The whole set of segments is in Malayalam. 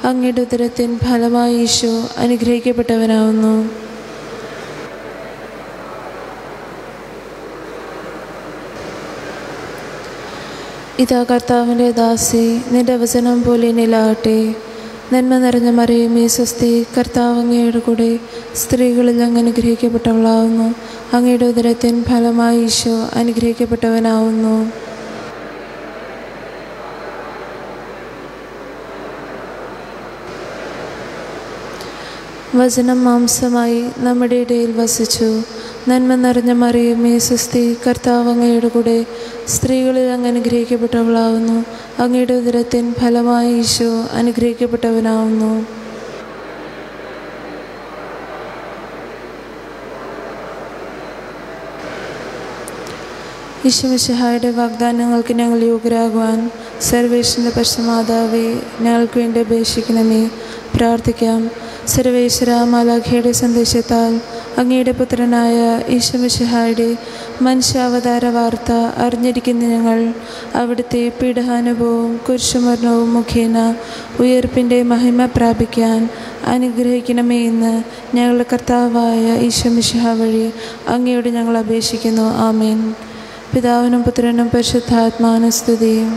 അങ്ങയുടെ ഉദരത്തിൻ ഫലമായി ഈശോ അനുഗ്രഹിക്കപ്പെട്ടവനാവുന്നു ഇതാ കർത്താവിൻ്റെ ദാസി നിന്റെ വചനം പോലെ നിലാകട്ടെ നന്മ നിറഞ്ഞ മറിയുമേ സ്വസ്തി കർത്താവ് അങ്ങയുടെ കൂടെ സ്ത്രീകളിൽ അങ്ങ് അനുഗ്രഹിക്കപ്പെട്ടവളാവുന്നു അങ്ങയുടെ ഉദരത്തിൻ ഫലമായി ഈശോ അനുഗ്രഹിക്കപ്പെട്ടവനാവുന്നു വചനം മാംസമായി നമ്മുടെ ഇടയിൽ വസിച്ചു നന്മ നിറഞ്ഞ മറിയുമേ സുസ്തി കർത്താവ് അങ്ങയുടെ കൂടെ സ്ത്രീകളിൽ അങ്ങ് അനുഗ്രഹിക്കപ്പെട്ടവളാവുന്നു അങ്ങയുടെ ഉദരത്തിൻ ഫലമായി ഈശോ അനുഗ്രഹിക്കപ്പെട്ടവനാവുന്നു ഈശ്വമിശഹായുടെ വാഗ്ദാനങ്ങൾക്ക് ഞങ്ങൾ യോഗ്യരാകുവാൻ സർവേശ്വരൻ്റെ പശ്ചമാതാവെ ഞങ്ങൾക്ക് വേണ്ടി അപേക്ഷിക്കണമേ പ്രാർത്ഥിക്കാം സർവേശ്വര മാലാഖയുടെ സന്ദേശത്താൽ അങ്ങയുടെ പുത്രനായ ഈശ്വമിശഹായുടെ മനുഷ്യാവതാര വാർത്ത അറിഞ്ഞിരിക്കുന്ന ഞങ്ങൾ അവിടുത്തെ പീഡഹാനുഭവവും കുരിശുമരണവും മുഖേന ഉയർപ്പിൻ്റെ മഹിമ പ്രാപിക്കാൻ അനുഗ്രഹിക്കണമേ എന്ന് ഞങ്ങളുടെ കർത്താവായ ഈശ്വമിശഹ വഴി അങ്ങയോട് ഞങ്ങൾ അപേക്ഷിക്കുന്നു ആമേൻ പിതാവിനും പുത്രനും പരിശുദ്ധാത്മാവിനും സ്തുതിയും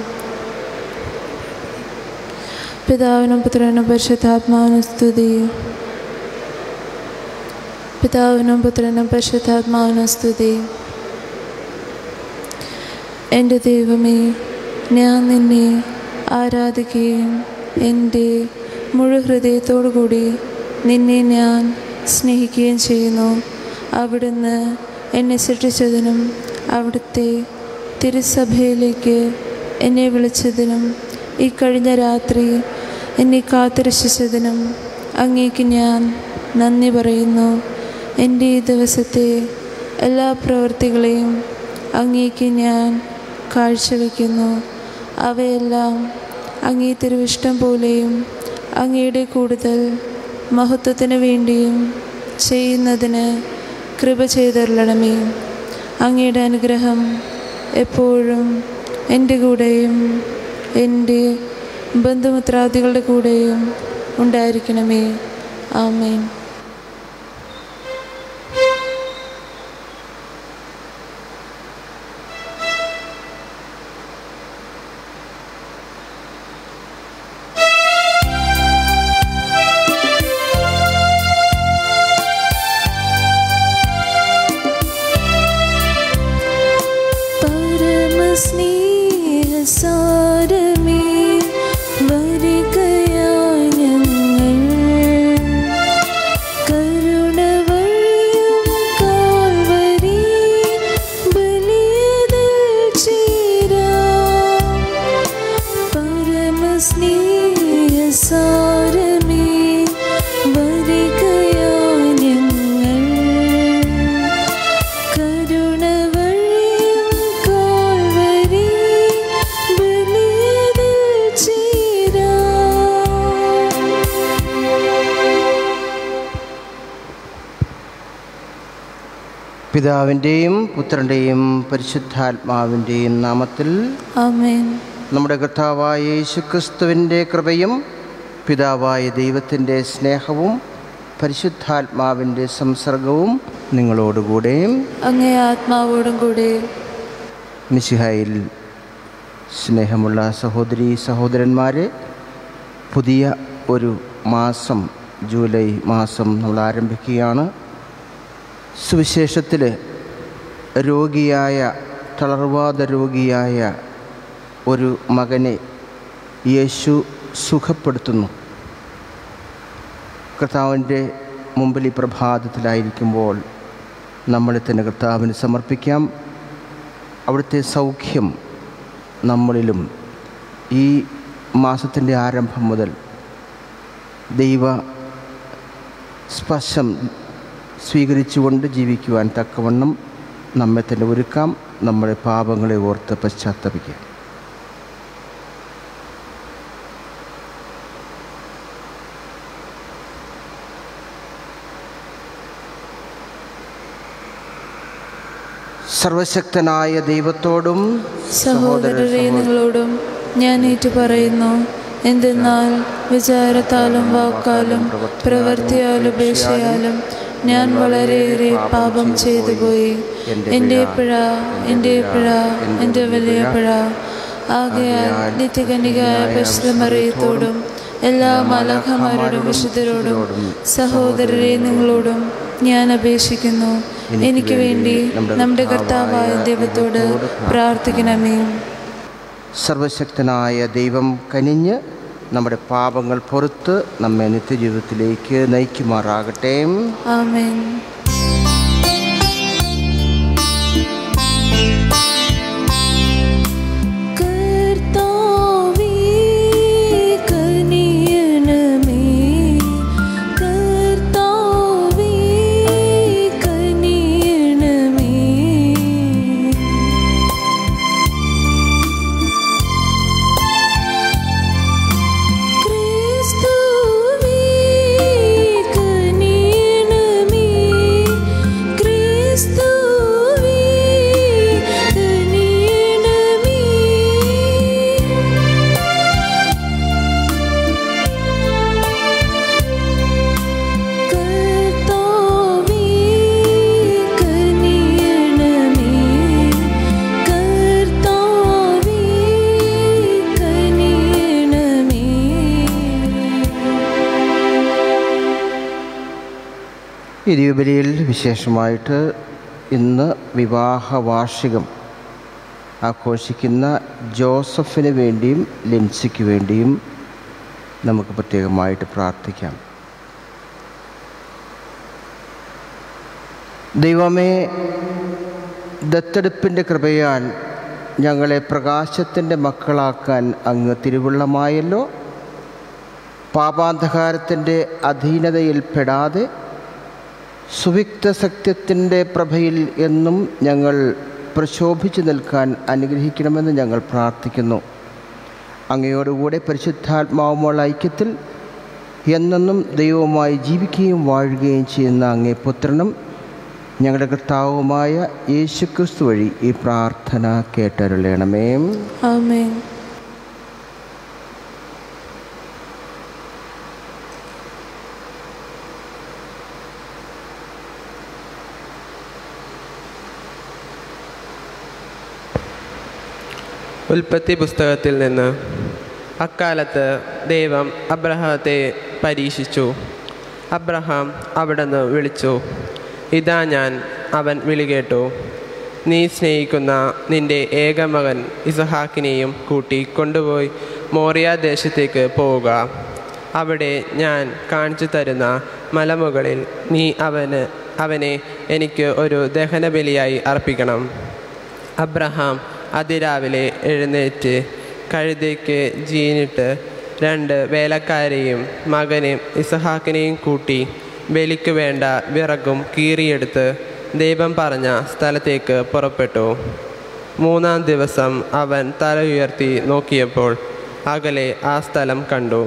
പിതാവിനും പുത്രനും പരിശുദ്ധാത്മാവിനും സ്തുതി പിതാവിനും പുത്രനും പരിശുദ്ധാത്മാവിനും സ്തുതി എൻ്റെ ദൈവമേ ഞാൻ നിന്നെ ആരാധിക്കുകയും എൻ്റെ മുഴു ഹൃദയത്തോടു കൂടി നിന്നെ ഞാൻ സ്നേഹിക്കുകയും ചെയ്യുന്നു അവിടുന്ന് എന്നെ സൃഷ്ടിച്ചതിനും അവിടുത്തെ തിരുസഭയിലേക്ക് എന്നെ വിളിച്ചതിനും ഈ കഴിഞ്ഞ രാത്രി എന്നെ കാത്തുരക്ഷിച്ചതിനും അങ്ങേക്ക് ഞാൻ നന്ദി പറയുന്നു എൻ്റെ ഈ ദിവസത്തെ എല്ലാ പ്രവൃത്തികളെയും അങ്ങേക്ക് ഞാൻ കാഴ്ചവെക്കുന്നു അവയെല്ലാം അങ്ങേ തിരുവിഷ്ടം പോലെയും അങ്ങയുടെ കൂടുതൽ മഹത്വത്തിന് വേണ്ടിയും ചെയ്യുന്നതിന് കൃപ ചെയ്തരുളണമേ അങ്ങയുടെ അനുഗ്രഹം എപ്പോഴും എൻ്റെ കൂടെയും എൻ്റെ ബന്ധുമിത്രാദികളുടെ കൂടെയും ഉണ്ടായിരിക്കണമേ ആമേൻ പരമസ്നേഹസാരമേ വരികയായി ഞങ്ങൾ കരുണ വഴിയും കാൽവരി ബലിയതിൽ ചേരാം പരമസ്നേഹസാരമേ വരികയായി ഞങ്ങൾ കരുണ വഴിയും കാൽവരി ബലിയതിൽ ചേരാം പിതാവിൻ്റെയും പുത്രൻ്റെയും പരിശുദ്ധാത്മാവിൻ്റെയും നാമത്തിൽ ആമേൻ നമ്മുടെ കർത്താവായ യേശുക്രിസ്തുവിൻ്റെ കൃപയും പിതാവായ ദൈവത്തിൻ്റെ സ്നേഹവും പരിശുദ്ധാത്മാവിൻ്റെ സംസർഗവും നിങ്ങളോടുകൂടെയും അങ്ങേ ആത്മാവോടും കൂടെ മിശിഹായിൽ സ്നേഹമുള്ള സഹോദരി സഹോദരന്മാരെ പുതിയ ഒരു മാസം ജൂലൈ മാസം നമ്മൾ ആരംഭിക്കുകയാണ് സുവിശേഷത്തിൽ രോഗിയായ തളർവാദ രോഗിയായ ഒരു മകനെ യേശു സുഖപ്പെടുത്തുന്നു കർത്താവിൻ്റെ മുമ്പിൽ ഈ പ്രഭാതത്തിലായിരിക്കുമ്പോൾ നമ്മളെ തന്നെ കർത്താവിന് സമർപ്പിക്കാം അവിടുത്തെ സൗഖ്യം നമ്മളിലും ഈ മാസത്തിൻ്റെ ആരംഭം മുതൽ ദൈവ സ്പർശം സ്വീകരിച്ചുകൊണ്ട് ജീവിക്കുവാൻ തക്കവണ്ണം നമ്മെ തന്നെ ഒരുക്കാം നമ്മുടെ പാപങ്ങളെ ഓർത്ത് പശ്ചാത്തപിക്കാം സർവശക്തനായ ദൈവത്തോടും സഹോദരരെ നിങ്ങളോടും ഞാൻ ഏറ്റു പറയുന്നു എന്തെന്നാൽ വിചാരത്താലും വാക്കാലും പ്രവൃത്തിയാലും ഉപേക്ഷയാലും ഞാൻ വളരെയേറെ പാപം ചെയ്തു പോയി എൻ്റെ പിഴ എൻ്റെ പിഴ എൻ്റെ വലിയ പിഴ ആകയാൽ നിത്യകന്യകായ പരിശുദ്ധമറിയത്തോടും എല്ലാ മലഹമാരോടും വിശുദ്ധരോടും സഹോദരരെ നിങ്ങളോടും ഞാൻ അപേക്ഷിക്കുന്നു എനിക്ക് വേണ്ടി നമ്മുടെ കർത്താവായ ദൈവത്തോട് പ്രാർത്ഥിക്കണമേ സർവശക്തനായ ദൈവം കനിഞ്ഞ് നമ്മുടെ പാപങ്ങൾ പുറത്ത് നമ്മെ നിത്യജീവിതത്തിലേക്ക് നയിക്കുമാറാകട്ടെ ആമേൻ കർത്താവേ കനിയണമേ കർത്താവേ കനിയണമേ ക്രിസ്തുവേ കനിയണമേ ക്രിസ്തുവേ കനിയണമേ കർത്താവേ കനിയണമേ കർത്താവേ കനിയണമേ ഈ ദിവബലിയിൽ വിശേഷമായിട്ട് ഇന്ന് വിവാഹ വാർഷികം ആഘോഷിക്കുന്ന ജോസഫിന് വേണ്ടിയും ലിൻസിക്ക് വേണ്ടിയും നമുക്ക് പ്രത്യേകമായിട്ട് പ്രാർത്ഥിക്കാം ദൈവമേ ദത്തെടുപ്പിൻ്റെ കൃപയാൽ ഞങ്ങളെ പ്രകാശത്തിൻ്റെ മക്കളാക്കാൻ അങ്ങ് തിരുവുള്ളമായല്ലോ പാപാന്ധകാരത്തിൻ്റെ അധീനതയിൽപ്പെടാതെ സുവിക്ത സത്യത്തിൻ്റെ പ്രഭയിൽ എന്നും ഞങ്ങൾ പ്രശോഭിച്ചു നിൽക്കാൻ അനുഗ്രഹിക്കണമെന്ന് ഞങ്ങൾ പ്രാർത്ഥിക്കുന്നു അങ്ങയോടുകൂടെ പരിശുദ്ധാത്മാവുമുള്ള ഐക്യത്തിൽ എന്നെന്നും ദൈവവുമായി ജീവിക്കുകയും വാഴുകയും ചെയ്യുന്ന അങ്ങേ പുത്രനും ഞങ്ങളുടെ കർത്താവുമായ യേശുക്രിസ്തു വഴി ഈ പ്രാർത്ഥന കേട്ടരുളയണമേ ആമേൻ ഉൽപ്പത്തി പുസ്തകത്തിൽ നിന്ന് അക്കാലത്ത് ദൈവം അബ്രഹത്തെ പരീക്ഷിച്ചു അബ്രഹാം അവിടുന്ന് വിളിച്ചു ഇതാ ഞാൻ അവൻ വിളി കേട്ടു നീ സ്നേഹിക്കുന്ന നിന്റെ ഏകമകൻ ഇസഹാക്കിനെയും കൂട്ടി കൊണ്ടുപോയി മോറിയ ദേശത്തേക്ക് പോവുക അവിടെ ഞാൻ കാണിച്ചു തരുന്ന മലമുകളിൽ നീ അവന് അവനെ എനിക്ക് ഒരു ദഹനബലിയായി അർപ്പിക്കണം അബ്രഹാം അതിരാവിലെ എഴുന്നേറ്റ് കഴുതയ്ക്ക് ജീനിട്ട് രണ്ട് വേലക്കാരെയും മകനെയും ഇസഹാക്കിനെയും കൂട്ടി ബലിക്ക് വേണ്ട വിറകും കീറിയെടുത്ത് ദൈവം പറഞ്ഞ സ്ഥലത്തേക്ക് പുറപ്പെട്ടു മൂന്നാം ദിവസം അവൻ തല ഉയർത്തി നോക്കിയപ്പോൾ അകലെ ആ സ്ഥലം കണ്ടു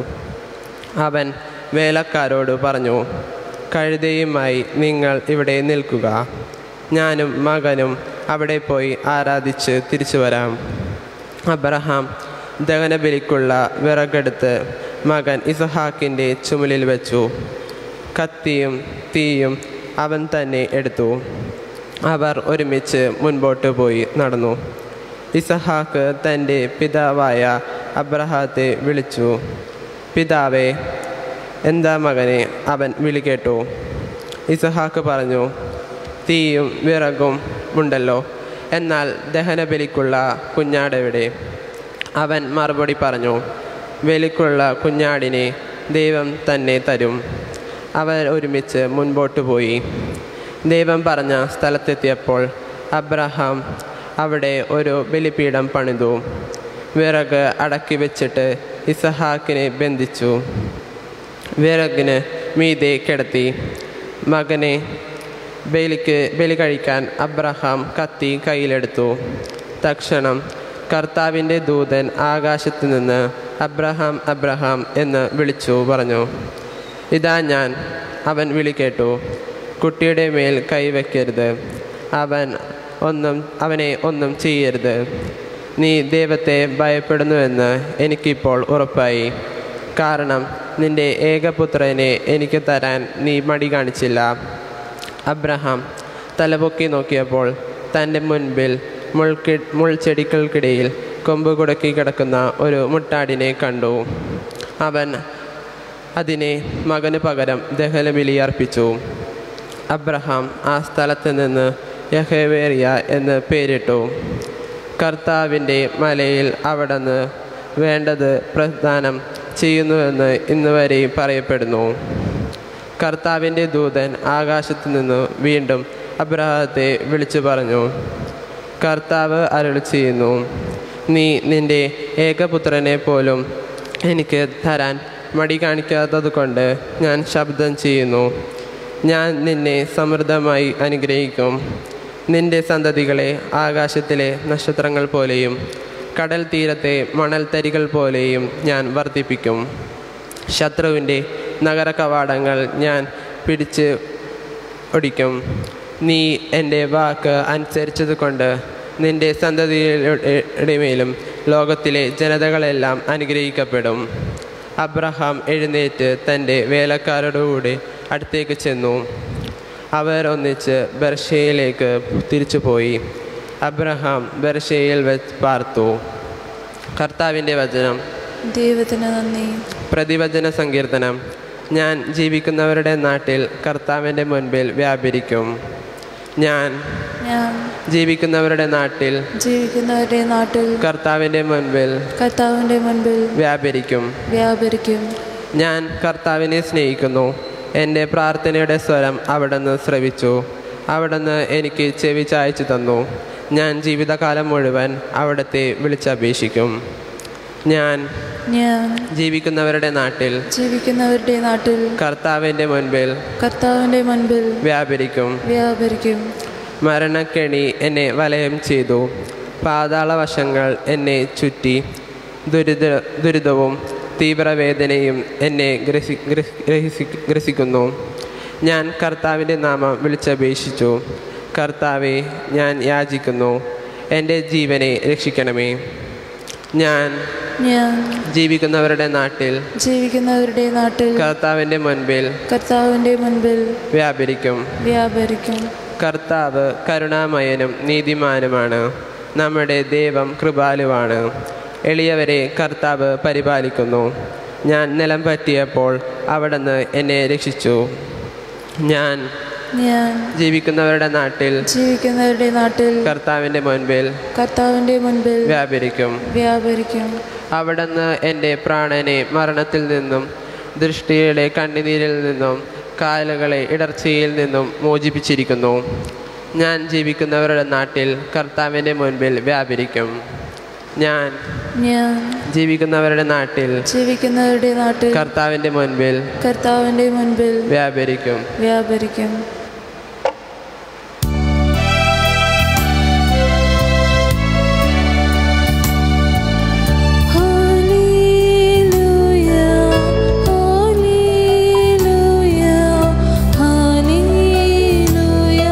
അവൻ വേലക്കാരോട് പറഞ്ഞു കഴുതയുമായി നിങ്ങൾ ഇവിടെ നിൽക്കുക ഞാനും മകനും അവിടെ പോയി ആരാധിച്ച് തിരിച്ചു വരാം അബ്രഹാം ദഹനബലിക്കുള്ള വിറകെടുത്ത് മകൻ ഇസഹാക്കിൻ്റെ ചുമലിൽ വെച്ചു കത്തിയും തീയും അവൻ തന്നെ എടുത്തു അവർ ഒരുമിച്ച് മുൻപോട്ട് പോയി നടന്നു ഇസഹാക്ക് തൻ്റെ പിതാവായ അബ്രഹാത്തെ വിളിച്ചു പിതാവേ എന്താ മകനെ അവൻ വിളി കേട്ടു ഇസഹാക്ക് പറഞ്ഞു തീയും വിറകും ഉണ്ടല്ലോ എന്നാൽ ദഹനബലിക്കുള്ള കുഞ്ഞാടെവിടെ അവൻ മറുപടി പറഞ്ഞു ബലിക്കുള്ള കുഞ്ഞാടിനെ ദൈവം തന്നെ തരും അവർ ഒരുമിച്ച് മുൻപോട്ട് പോയി ദൈവം പറഞ്ഞ സ്ഥലത്തെത്തിയപ്പോൾ അബ്രഹാം അവിടെ ഒരു ബലിപീഠം പണിതു വിറക് അടക്കി വെച്ചിട്ട് ഇസഹാക്കിനെ ബന്ധിച്ചു വിറകിന് മീതെ കിടത്തി മകനെ ബലിക്ക് ബലി കഴിക്കാൻ അബ്രഹാം കത്തി കയ്യിലെടുത്തു തക്ഷണം കർത്താവിൻ്റെ ദൂതൻ ആകാശത്ത് നിന്ന് അബ്രഹാം അബ്രഹാം എന്ന് വിളിച്ചു പറഞ്ഞു ഇതാ ഞാൻ അവൻ വിളി കേട്ടു കുട്ടിയുടെ മേൽ കൈവയ്ക്കരുത് അവൻ ഒന്നും അവനെ ഒന്നും ചെയ്യരുത് നീ ദൈവത്തെ ഭയപ്പെടുന്നുവെന്ന് എനിക്കിപ്പോൾ ഉറപ്പായി കാരണം നിന്റെ ഏകപുത്രനെ എനിക്ക് തരാൻ നീ മടി കാണിച്ചില്ല അബ്രഹാം തലപൊക്കി നോക്കിയപ്പോൾ തൻ്റെ മുൻപിൽ മുൾക്കി മുൾച്ചെടികൾക്കിടയിൽ കൊമ്പ് കുടക്കി കിടക്കുന്ന ഒരു മുട്ടാടിനെ കണ്ടു അവൻ അതിനെ മകന് പകരം ദഹനബലി അർപ്പിച്ചു അബ്രഹാം ആ സ്ഥലത്ത് നിന്ന് യഹേവേറിയ എന്ന് പേരിട്ടു കർത്താവിൻ്റെ മലയിൽ അവിടുന്ന് വേണ്ടത് പ്രദാനം ചെയ്യുന്നുവെന്ന് ഇന്ന് വരെയും പറയപ്പെടുന്നു കർത്താവിൻ്റെ ദൂതൻ ആകാശത്തു നിന്ന് വീണ്ടും അബ്രഹത്തെ വിളിച്ചു പറഞ്ഞു കർത്താവ് അരുളി ചെയ്യുന്നു നീ നിന്റെ ഏകപുത്രനെ പോലും എനിക്ക് തരാൻ മടി കാണിക്കാത്തത് കൊണ്ട് ഞാൻ ശബ്ദം ചെയ്യുന്നു ഞാൻ നിന്നെ സമൃദ്ധമായി അനുഗ്രഹിക്കും നിന്റെ സന്തതികളെ ആകാശത്തിലെ നക്ഷത്രങ്ങൾ പോലെയും കടൽ തീരത്തെ മണൽത്തരികൾ പോലെയും ഞാൻ വർദ്ധിപ്പിക്കും ശത്രുവിൻ്റെ നഗര കവാടങ്ങൾ ഞാൻ പിടിച്ച് ഒടിക്കും നീ എൻ്റെ വാക്ക് അനുസരിച്ചതുകൊണ്ട് നിന്റെ സന്തതിയുടെ മേലും ലോകത്തിലെ ജനതകളെല്ലാം അനുഗ്രഹിക്കപ്പെടും അബ്രഹാം എഴുന്നേറ്റ് തൻ്റെ വേലക്കാരോടുകൂടി അടുത്തേക്ക് ചെന്നു അവർ ഒന്നിച്ച് ബർഷയിലേക്ക് തിരിച്ചുപോയി അബ്രഹാം ബർഷയിൽ വെച്ച് പാർത്തു കർത്താവിൻ്റെ വചനം ദൈവത്തിന് നന്ദി പ്രതിവചന സങ്കീർത്തനം ഞാൻ ജീവിക്കുന്നവരുടെ നാട്ടിൽ കർത്താവിൻ്റെ മുൻപിൽ വ്യാപരിക്കും ഞാൻ ഞാൻ ജീവിക്കുന്നവരുടെ നാട്ടിൽ ജീവിക്കുന്നവരുടെ നാട്ടിൽ കർത്താവിൻ്റെ മുൻപിൽ കർത്താവിൻ്റെ മുൻപിൽ വ്യാപരിക്കും വ്യാപരിക്കും ഞാൻ കർത്താവിനെ സ്നേഹിക്കുന്നു എൻ്റെ പ്രാർത്ഥനയുടെ സ്വരം അവിടുന്ന് ശ്രവിച്ചു അവിടുന്ന് എനിക്ക് ചെവി ചായച്ചു തന്നു ഞാൻ ജീവിതകാലം മുഴുവൻ അവിടുത്തെ വിളിച്ചപേക്ഷിക്കും ഞാൻ ഞാൻ ജീവിക്കുന്നവരുടെ നാട്ടിൽ ജീവിക്കുന്നവരുടെ നാട്ടിൽ കർത്താവിൻ്റെ മുൻപിൽ കർത്താവിൻ്റെ മുൻപിൽ വ്യാപരിക്കും വ്യാപരിക്കും മരണക്കെണി എന്നെ വലയം ചെയ്തു പാതാളവശങ്ങൾ എന്നെ ചുറ്റി ദുരിത ദുരിതവും തീവ്രവേദനയും എന്നെ ഗ്രസി ഗ്രസി- ഗ്രഹിസി ഗ്രസിക്കുന്നു ഞാൻ കർത്താവിൻ്റെ നാമം വിളിച്ചപേക്ഷിച്ചു കർത്താവെ ഞാൻ യാചിക്കുന്നു എൻ്റെ ജീവനെ രക്ഷിക്കണമേ ഞാൻ ഞാൻ ജീവിക്കുന്നവരുടെ നാട്ടിൽ ജീവിക്കുന്നവരുടെ നാട്ടിൽ കർത്താവിൻ്റെ മുൻപിൽ കർത്താവിൻ്റെ മുൻപിൽ വ്യാപരിക്കും വ്യാപരിക്കും കർത്താവ് കരുണാമയനും നീതിമാനുമാണ് നമ്മുടെ ദൈവം കൃപാലുവാണ് എളിയവരെ കർത്താവ് പരിപാലിക്കുന്നു ഞാൻ നിലം പറ്റിയപ്പോൾ അവിടുന്ന് എന്നെ രക്ഷിച്ചു ഞാൻ ഞാൻ ജീവിക്കുന്നവരുടെ നാട്ടിൽ ജീവിക്കുന്നവരുടെ നാട്ടിൽ കർത്താവിൻ്റെ മുൻപിൽ കർത്താവിൻ്റെ മുൻപിൽ വ്യാപരിക്കും വ്യാപരിക്കും അവിടുന്ന് എൻ്റെ പ്രാണനെ മരണത്തിൽ നിന്നും ദൃഷ്ടിയുടെ കണ്ണുനീരിൽ നിന്നും കാലുകളെ ഇടർച്ചയിൽ നിന്നും മോചിപ്പിച്ചിരിക്കുന്നു ഞാൻ ജീവിക്കുന്നവരുടെ നാട്ടിൽ കർത്താവിൻ്റെ മുൻപിൽ വ്യാപരിക്കും ഞാൻ ഞാൻ ജീവിക്കുന്നവരുടെ നാട്ടിൽ ജീവിക്കുന്നവരുടെ നാട്ടിൽ കർത്താവിൻ്റെ മുൻപിൽ കർത്താവിൻ്റെ മുൻപിൽ വ്യാപരിക്കും വ്യാപരിക്കും ഹല്ലേലൂയ ഹല്ലേലൂയ ഹല്ലേലൂയ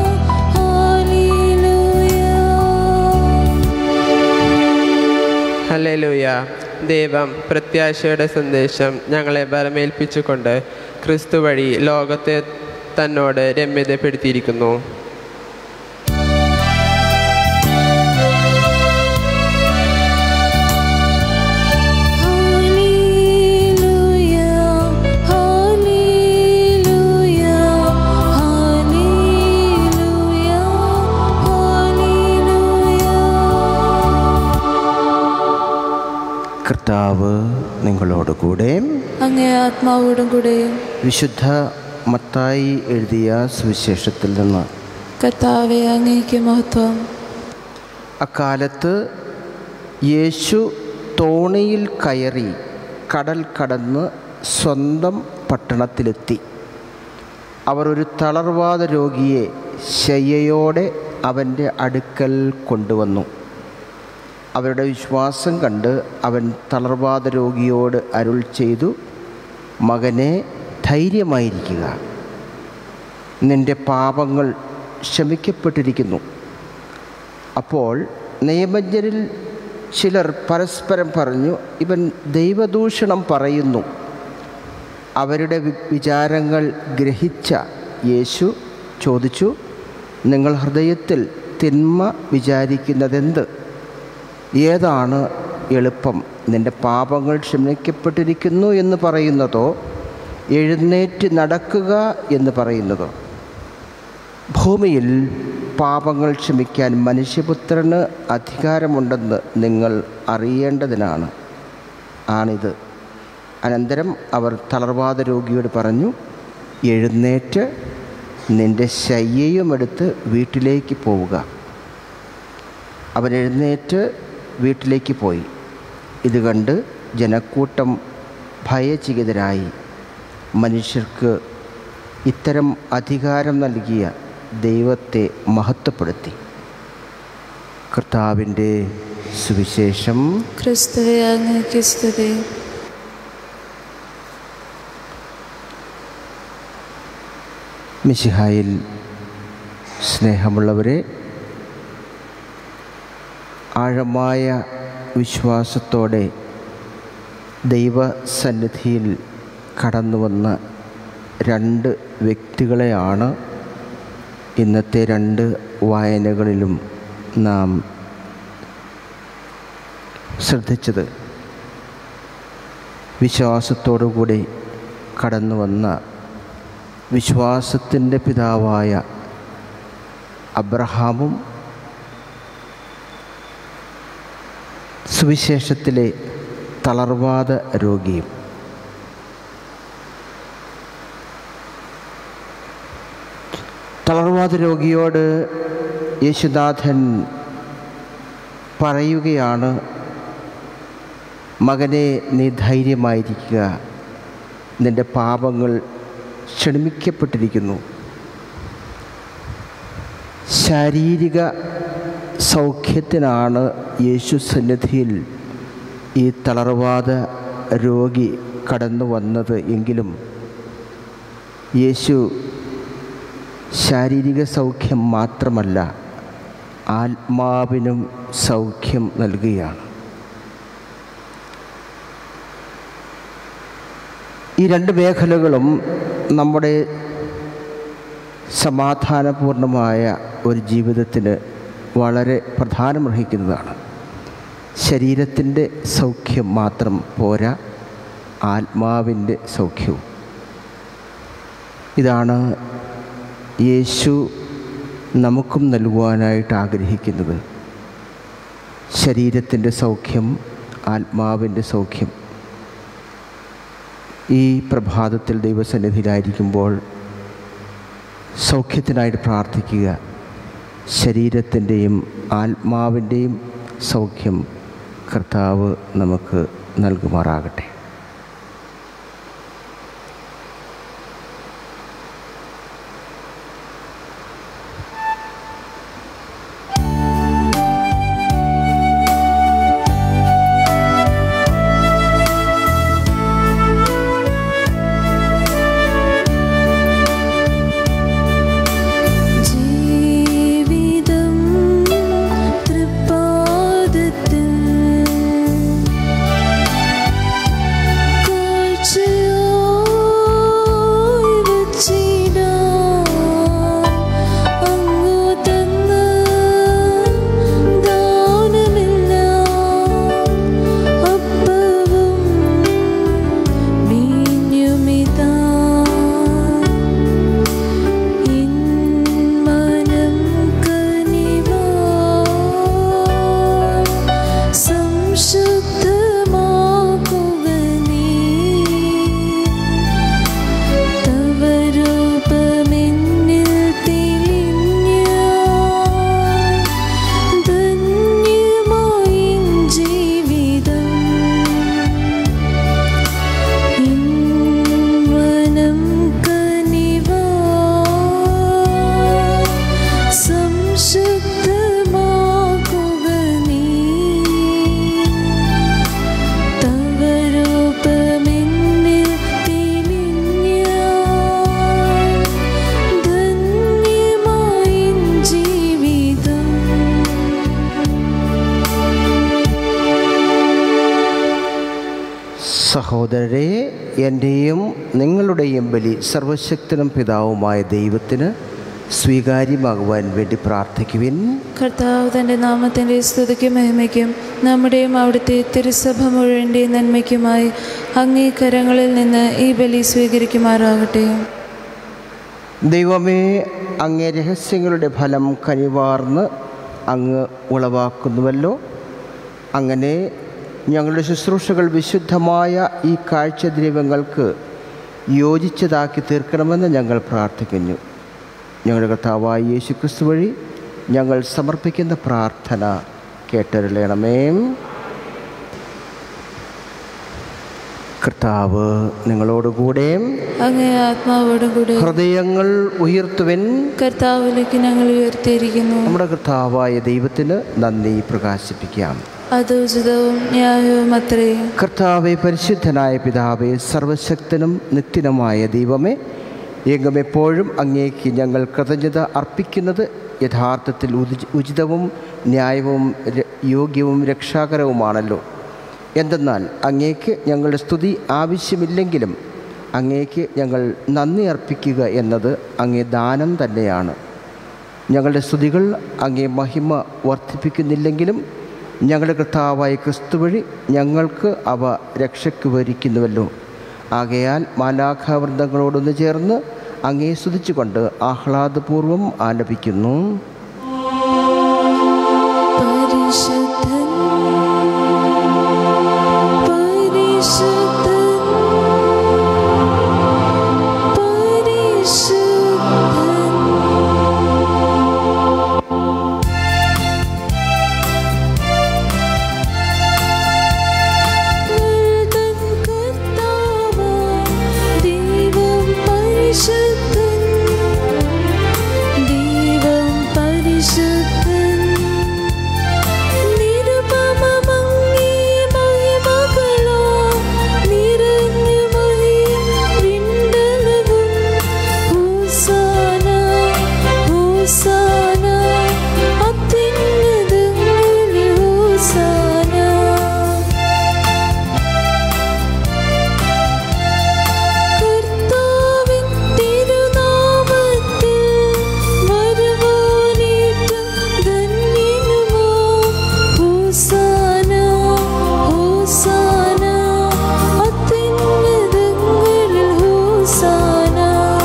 ഹല്ലേലൂയ ഹല്ലേലൂയ ദൈവം പ്രത്യാശയുടെ സന്ദേശം ഞങ്ങളെ ബലമേൽപ്പിച്ചുകൊണ്ട് ക്രിസ്തു വഴി ലോകത്തെ തന്നോട് രമ്യതപ്പെടുത്തിയിരിക്കുന്നു ഹല്ലേലൂയ ഹല്ലേലൂയ ഹല്ലേലൂയ ഹല്ലേലൂയ കർത്താവ് നിങ്ങളോടുകൂടെ അങ്ങേ ആത്മാവോടും കൂടെ വിശുദ്ധ മത്തായി എഴുതിയ സുവിശേഷത്തിൽ നിന്ന് കർത്താവെ അങ്ങേക്ക് മഹത്വം അക്കാലത്ത് യേശു തോണിയിൽ കയറി കടൽ കടന്ന് സ്വന്തം പട്ടണത്തിലെത്തി അവർ ഒരു തളർവാദ രോഗിയെ ശയ്യയോടെ അവൻ്റെ അടുക്കൽ കൊണ്ടുവന്നു അവരുടെ വിശ്വാസം കണ്ട് അവൻ തളർവാദ രോഗിയോട് അരുൾ ചെയ്തു മകനെ ധൈര്യമായിരിക്കുക നിന്റെ പാപങ്ങൾ ക്ഷമിക്കപ്പെട്ടിരിക്കുന്നു അപ്പോൾ നിയമജ്ഞരിൽ ചിലർ പരസ്പരം പറഞ്ഞു ഇവൻ ദൈവദൂഷണം പറയുന്നു അവരുടെ വി- വിചാരങ്ങൾ ഗ്രഹിച്ച യേശു ചോദിച്ചു നിങ്ങൾ ഹൃദയത്തിൽ തിന്മ വിചാരിക്കുന്നതെന്ത് ഏതാണ് എളുപ്പം നിന്റെ പാപങ്ങൾ ക്ഷമിക്കപ്പെട്ടിരിക്കുന്നു എന്ന് പറയുന്നതോ എഴുന്നേറ്റ് നടക്കുക എന്ന് പറയുന്നതോ ഭൂമിയിൽ പാപങ്ങൾ ക്ഷമിക്കാൻ മനുഷ്യപുത്രന് അധികാരമുണ്ടെന്ന് നിങ്ങൾ അറിയേണ്ടതിനാണ് ആണിത് അനന്തരം അവർ തളർവാദ രോഗിയോട് പറഞ്ഞു എഴുന്നേറ്റ് നിന്റെ ശയ്യയും എടുത്ത് വീട്ടിലേക്ക് പോവുക അവൻ എഴുന്നേറ്റ് വീട്ടിലേക്ക് പോയി ഇത് കണ്ട് ജനക്കൂട്ടം ഭയചികിതരായി മനുഷ്യർക്ക് ഇത്തരം അധികാരം നൽകിയ ദൈവത്തെ മഹത്വപ്പെടുത്തി കർത്താവിൻ്റെ സുവിശേഷം ക്രിസ്തുവെ അങ്ങേക്ക് സ്തുതി മിശിഹായിൽ സ്നേഹമുള്ളവരെ ആഴമായ വിശ്വാസത്തോടെ ദൈവസന്നിധിയിൽ കടന്നു വന്ന രണ്ട് വ്യക്തികളെയാണ് ഇന്നത്തെ രണ്ട് വായനകളിലും നാം ശ്രദ്ധിച്ചത് വിശ്വാസത്തോടുകൂടി കടന്നു വന്ന വിശ്വാസത്തിൻ്റെ പിതാവായ അബ്രഹാമും സുവിശേഷത്തിലെ തളർവാദ രോഗിയും തളർവാദ രോഗിയോട് യേശുനാഥൻ പറയുകയാണ് മകനെ നീ ധൈര്യമായിരിക്കുക നിൻ്റെ പാപങ്ങൾ ക്ഷണിക്കപ്പെട്ടിരിക്കുന്നു ശാരീരിക സൗഖ്യത്തിനാണ് യേശു സന്നിധിയിൽ ഈ തളർവാദ രോഗി കടന്നു വന്നത് എങ്കിലും യേശു ശാരീരിക സൗഖ്യം മാത്രമല്ല ആത്മാവിനും സൗഖ്യം നൽകുകയാണ് ഈ രണ്ട് മേഖലകളും നമ്മുടെ സമാധാനപൂർണമായ ഒരു ജീവിതത്തിന് വളരെ പ്രധാനമർഹിക്കുന്നതാണ് ശരീരത്തിൻ്റെ സൗഖ്യം മാത്രം പോരാ ആത്മാവിൻ്റെ സൗഖ്യവും ഇതാണ് യേശു നമുക്കും നൽകുവാനായിട്ട് ആഗ്രഹിക്കുന്നത് ശരീരത്തിൻ്റെ സൗഖ്യം ആത്മാവിൻ്റെ സൗഖ്യം ഈ പ്രഭാതത്തിൽ ദൈവസന്നിധിയിലായിരിക്കുമ്പോൾ സൗഖ്യത്തിനായിട്ട് പ്രാർത്ഥിക്കുക ശരീരത്തിൻ്റെയും ആത്മാവിൻ്റെയും സൗഖ്യം കർത്താവ് നമുക്ക് നൽകുമാറാകട്ടെ ജീവിതം തൃപ്പാദത്തിൽ സഹോദരരെ എൻ്റെയും നിങ്ങളുടെയും ബലി സർവശക്തനും പിതാവുമായ ദൈവത്തിന് സ്വീകാര്യമാകുവാൻ വേണ്ടി പ്രാർത്ഥിക്കുവിൻ കർത്താവ് തൻ്റെ നാമത്തിൻ്റെ സ്തുതിക്കും മഹിമയ്ക്കും നമ്മുടെയും അവിടുത്തെ തിരുസഭ മുഴുവൻ്റെയും നന്മയ്ക്കുമായി അങ്ങേ കരങ്ങളിൽ നിന്ന് ഈ ബലി സ്വീകരിക്കുമാറാകട്ടെ ദൈവമേ അങ്ങേ രഹസ്യങ്ങളുടെ ഫലം കനിവാർന്ന് അങ്ങ് ഉളവാക്കുന്നുവല്ലോ അങ്ങനെ ഞങ്ങളുടെ ശുശ്രൂഷകൾ വിശുദ്ധമായ ഈ കാഴ്ചദ്രവ്യങ്ങൾക്ക് യോജിച്ചതാക്കി തീർക്കണമെന്ന് ഞങ്ങൾ പ്രാർത്ഥിക്കുന്നു ഞങ്ങളുടെ കർത്താവായ യേശു ക്രിസ്തു വഴി ഞങ്ങൾ സമർപ്പിക്കുന്ന പ്രാർത്ഥന കേട്ടരുളയണമേ കർത്താവ് നിങ്ങളോടുകൂടെ അങ്ങേ ആത്മാവോടും കൂടെ ഹൃദയങ്ങൾ ഉയർത്തുവൻ കർത്താവിലേക്ക് ഞങ്ങൾ ഉയർത്തിയിരിക്കുന്നു നമ്മുടെ കർത്താവായ ദൈവത്തിന് നന്ദി പ്രകാശിപ്പിക്കാം അത് ഉചിതവും ന്യായവും അത്രേ കർത്താവെ പരിശുദ്ധനായ പിതാവെ സർവശക്തനും നിത്യനുമായ ദൈവമേ എങ്കും എപ്പോഴും അങ്ങേക്ക് ഞങ്ങൾ കൃതജ്ഞത അർപ്പിക്കുന്നത് യഥാർത്ഥത്തിൽ ഉചി- ഉചിതവും ന്യായവും ര- യോഗ്യവും രക്ഷാകരവുമാണല്ലോ എന്തെന്നാൽ അങ്ങേക്ക് ഞങ്ങളുടെ സ്തുതി ആവശ്യമില്ലെങ്കിലും അങ്ങേക്ക് ഞങ്ങൾ നന്ദി അർപ്പിക്കുക എന്നത് അങ്ങേ ദാനം തന്നെയാണ് ഞങ്ങളുടെ സ്തുതികൾ അങ്ങേ മഹിമ വർദ്ധിപ്പിക്കുന്നില്ലെങ്കിലും ഞങ്ങളുടെ കർത്താവായ ക്രിസ്തു വഴി ഞങ്ങൾക്ക് അവ രക്ഷയ്ക്ക് വരിക്കുന്നുവല്ലോ ആകയാൽ മാലാഖാവൃന്ദങ്ങളോടൊന്ന് ചേർന്ന് അങ്ങേ സ്തുതിച്ചുകൊണ്ട് ആഹ്ലാദപൂർവം ആലപിക്കുന്നു പരിശുദ്ധൻ പരിശുദ്ധൻ പരിശുദ്ധൻ മുഴുവൻ കർത്താവാം ദൈവം പരിശുദ്ധൻ ദൈവം പരിശുദ്ധൻ നിരുപമമങ്ങേ മഹിമകളോ നിറഞ്ഞ മഹിം വിണ്ടലവും ഹോസാന ഹോസാന അത്യുന്നതങ്ങളിൽ ഹോസാന കർത്താവിൻ തിരുനാമത്തിൽ വരുവാനേറ്റം ധന്യനുമോ ഹോസാന ഹോസാന അത്യുന്നതങ്ങളിൽ ഹോസാന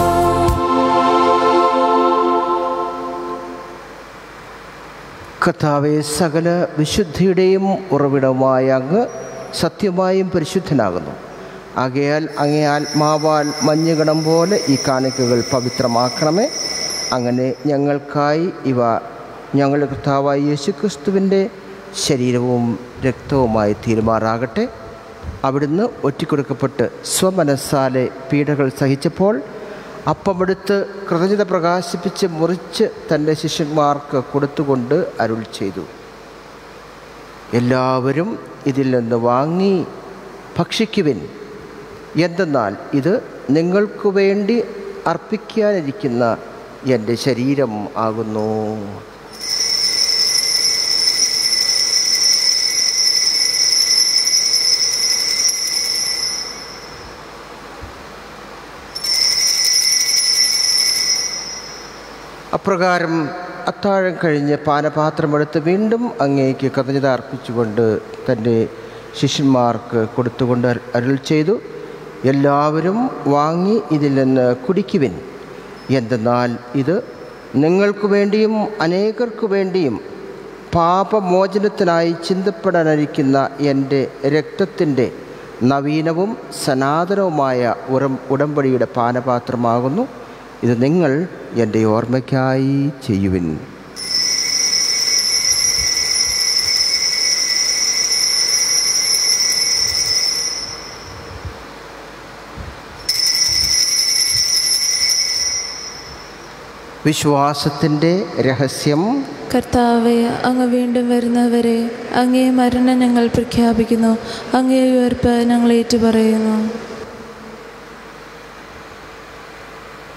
കർത്താവെ സകല വിശുദ്ധിയുടെയും ഉറവിടമായ അങ്ങ് സത്യമായും പരിശുദ്ധനാകുന്നു ആകയാൽ അങ്ങേ ആത്മാവാൽ മഞ്ഞുകണം പോലെ ഈ കാണിക്കകൾ പവിത്രമാക്കണമേ അങ്ങനെ ഞങ്ങൾക്കായി ഇവ ഞങ്ങളുടെ കർത്താവായ യേശുക്രിസ്തുവിൻ്റെ ശരീരവും രക്തവുമായി തീരുമാറാകട്ടെ അവിടുന്ന് ഒറ്റിക്കൊടുക്കപ്പെട്ട് സ്വമനസ്സാലെ പീഡകൾ സഹിച്ചപ്പോൾ അപ്പമെടുത്ത് കൃതജ്ഞത പ്രകാശിപ്പിച്ച് മുറിച്ച് തൻ്റെ ശിഷ്യന്മാർക്ക് കൊടുത്തുകൊണ്ട് അരുൾ ചെയ്തു എല്ലാവരും ഇതിൽ നിന്ന് വാങ്ങി ഭക്ഷിക്കുവിൻ എന്തെന്നാൽ ഇത് നിങ്ങൾക്ക് വേണ്ടി അർപ്പിക്കാനിരിക്കുന്ന എൻ്റെ ശരീരം ആകുന്നു അപ്രകാരം അത്താഴം കഴിഞ്ഞ് പാനപാത്രമെടുത്ത് വീണ്ടും അങ്ങേക്ക് കൃതജ്ഞത അർപ്പിച്ചുകൊണ്ട് തൻ്റെ ശിഷ്യന്മാർക്ക് കൊടുത്തുകൊണ്ട് അരു- അരുൾ ചെയ്തു എല്ലാവരും വാങ്ങി ഇതിൽ നിന്ന് കുടിക്കുവിൻ എന്തെന്നാൽ ഇത് നിങ്ങൾക്ക് വേണ്ടിയും അനേകർക്കു വേണ്ടിയും പാപമോചനത്തിനായി ചിന്തപ്പെടാനിരിക്കുന്ന എൻ്റെ രക്തത്തിൻ്റെ നവീനവും സനാതനവുമായ ഉറം ഉടമ്പടിയുടെ പാനപാത്രമാകുന്നു ഇത് നിങ്ങൾ എൻ്റെ ഓർമ്മയ്ക്കായി ചെയ്യുവിൻ വിശ്വാസത്തിൻ്റെ രഹസ്യം കർത്താവെ അങ്ങ് വീണ്ടും വരുന്നവരെ അങ്ങേ മരണം ഞങ്ങൾ പ്രഖ്യാപിക്കുന്നു അങ്ങേ ഉയർപ്പ് ഞങ്ങൾ ഏറ്റുപറയുന്നു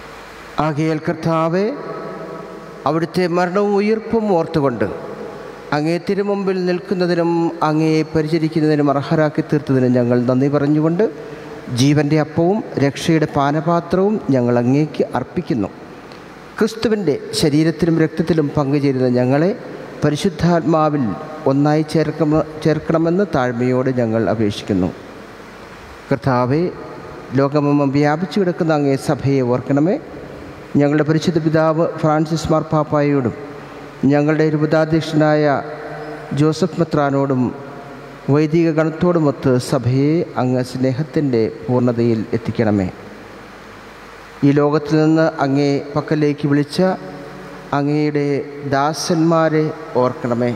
ആകയാൽ കർത്താവെ അവിടുത്തെ മരണവും ഉയർപ്പും ഓർത്തുകൊണ്ട് അങ്ങേ തിരുമുമ്പിൽ നിൽക്കുന്നതിനും അങ്ങയെ പരിചരിക്കുന്നതിനും അർഹരാക്കി തീർത്തതിനും ഞങ്ങൾ നന്ദി പറഞ്ഞുകൊണ്ട് ജീവൻ്റെ അപ്പവും രക്ഷയുടെ പാനപാത്രവും ഞങ്ങൾ അങ്ങേക്ക് അർപ്പിക്കുന്നു ക്രിസ്തുവിൻ്റെ ശരീരത്തിലും രക്തത്തിലും പങ്കുചേരുന്ന ഞങ്ങളെ പരിശുദ്ധാത്മാവിൽ ഒന്നായി ചേർക്കമ ചേർക്കണമെന്ന് താഴ്മയോട് ഞങ്ങൾ അപേക്ഷിക്കുന്നു കർത്താവെ ലോകമെങ്ങും വ്യാപിച്ചു കിടക്കുന്ന അങ്ങേ സഭയെ ഓർക്കണമേ ഞങ്ങളുടെ പരിശുദ്ധ പിതാവ് ഫ്രാൻസിസ് മാർപ്പാപ്പായോടും ഞങ്ങളുടെ രൂപതാധ്യക്ഷനായ ജോസഫ് മെത്രാനോടും വൈദിക ഗണത്തോടുമൊത്ത് സഭയെ അങ്ങ് സ്നേഹത്തിൻ്റെ പൂർണ്ണതയിൽ എത്തിക്കണമേ ഈ ലോകത്തിൽ നിന്ന് അങ്ങേ പക്കലേക്ക് വിളിച്ച അങ്ങയുടെ ദാസന്മാരെ ഓർക്കണമേ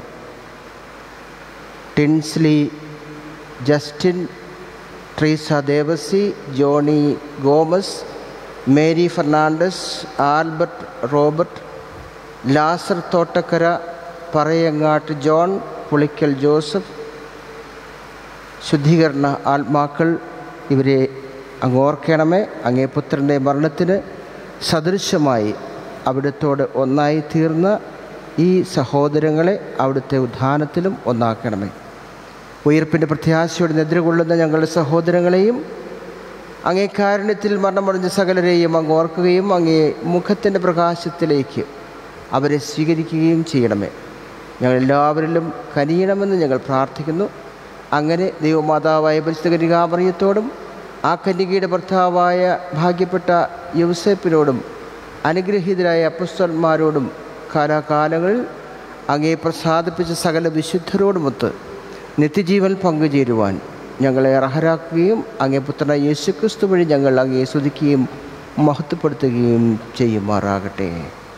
Tinsley Justin Treesa Devasy Johnny Gomez Mary Fernandez Albert Robert Lazar Thottakkara Parayangattu John Pulickal Joseph ശുദ്ധീകരണ ആത്മാക്കൾ ഇവരെ അങ്ങ് ഓർക്കണമേ അങ്ങേ പുത്രൻ്റെ മരണത്തിന് സദൃശമായി അവിടുത്തോട് ഒന്നായി തീർന്ന ഈ സഹോദരങ്ങളെ അവിടുത്തെ ഉദ്ധാനത്തിലും ഒന്നാക്കണമേ ഉയർപ്പിൻ്റെ പ്രത്യാശയോടെ നെതിരുകൊള്ളുന്ന ഞങ്ങളുടെ സഹോദരങ്ങളെയും അങ്ങേ കാരുണ്യത്തിൽ മരണമടഞ്ഞ സകലരെയും അങ്ങ് ഓർക്കുകയും അങ്ങേ മുഖത്തിൻ്റെ പ്രകാശത്തിലേക്ക് അവരെ സ്വീകരിക്കുകയും ചെയ്യണമേ ഞങ്ങളെല്ലാവരിലും കനിയണമെന്ന് ഞങ്ങൾ പ്രാർത്ഥിക്കുന്നു അങ്ങനെ ദൈവമാതാവായ പരിശുദ്ധ കന്യകാമറിയത്തോടും ആ കന്യകയുടെ ഭർത്താവായ ഭാഗ്യപ്പെട്ട യൗസേപ്പിനോടും അനുഗ്രഹീതരായ അപ്പസ്തന്മാരോടും കാലാകാലങ്ങളിൽ അങ്ങേ പ്രസാദിപ്പിച്ച സകല വിശുദ്ധരോടുമൊത്ത് നിത്യജീവൻ പങ്കുചേരുവാൻ ഞങ്ങളെ അർഹരാക്കുകയും അങ്ങേ പുത്രനായ യേശുക്രിസ്തു വഴി ഞങ്ങൾ അങ്ങേ സ്തുതിക്കുകയും മഹത്വപ്പെടുത്തുകയും ചെയ്യുമാറാകട്ടെ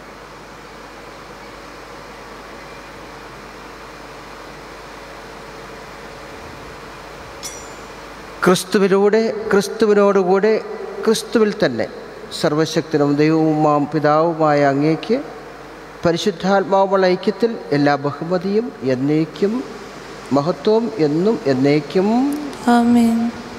ക്രിസ്തുവിലൂടെ ക്രിസ്തുവിനോടുകൂടെ ക്രിസ്തുവിൽ തന്നെ സർവശക്തനും ദൈവവുമാം പിതാവുമായ അങ്ങേക്ക് പരിശുദ്ധാത്മാവുള്ള ഐക്യത്തിൽ എല്ലാ ബഹുമതിയും എന്നേക്കും മഹത്വവും എന്നും എന്നേക്കും ആമേൻ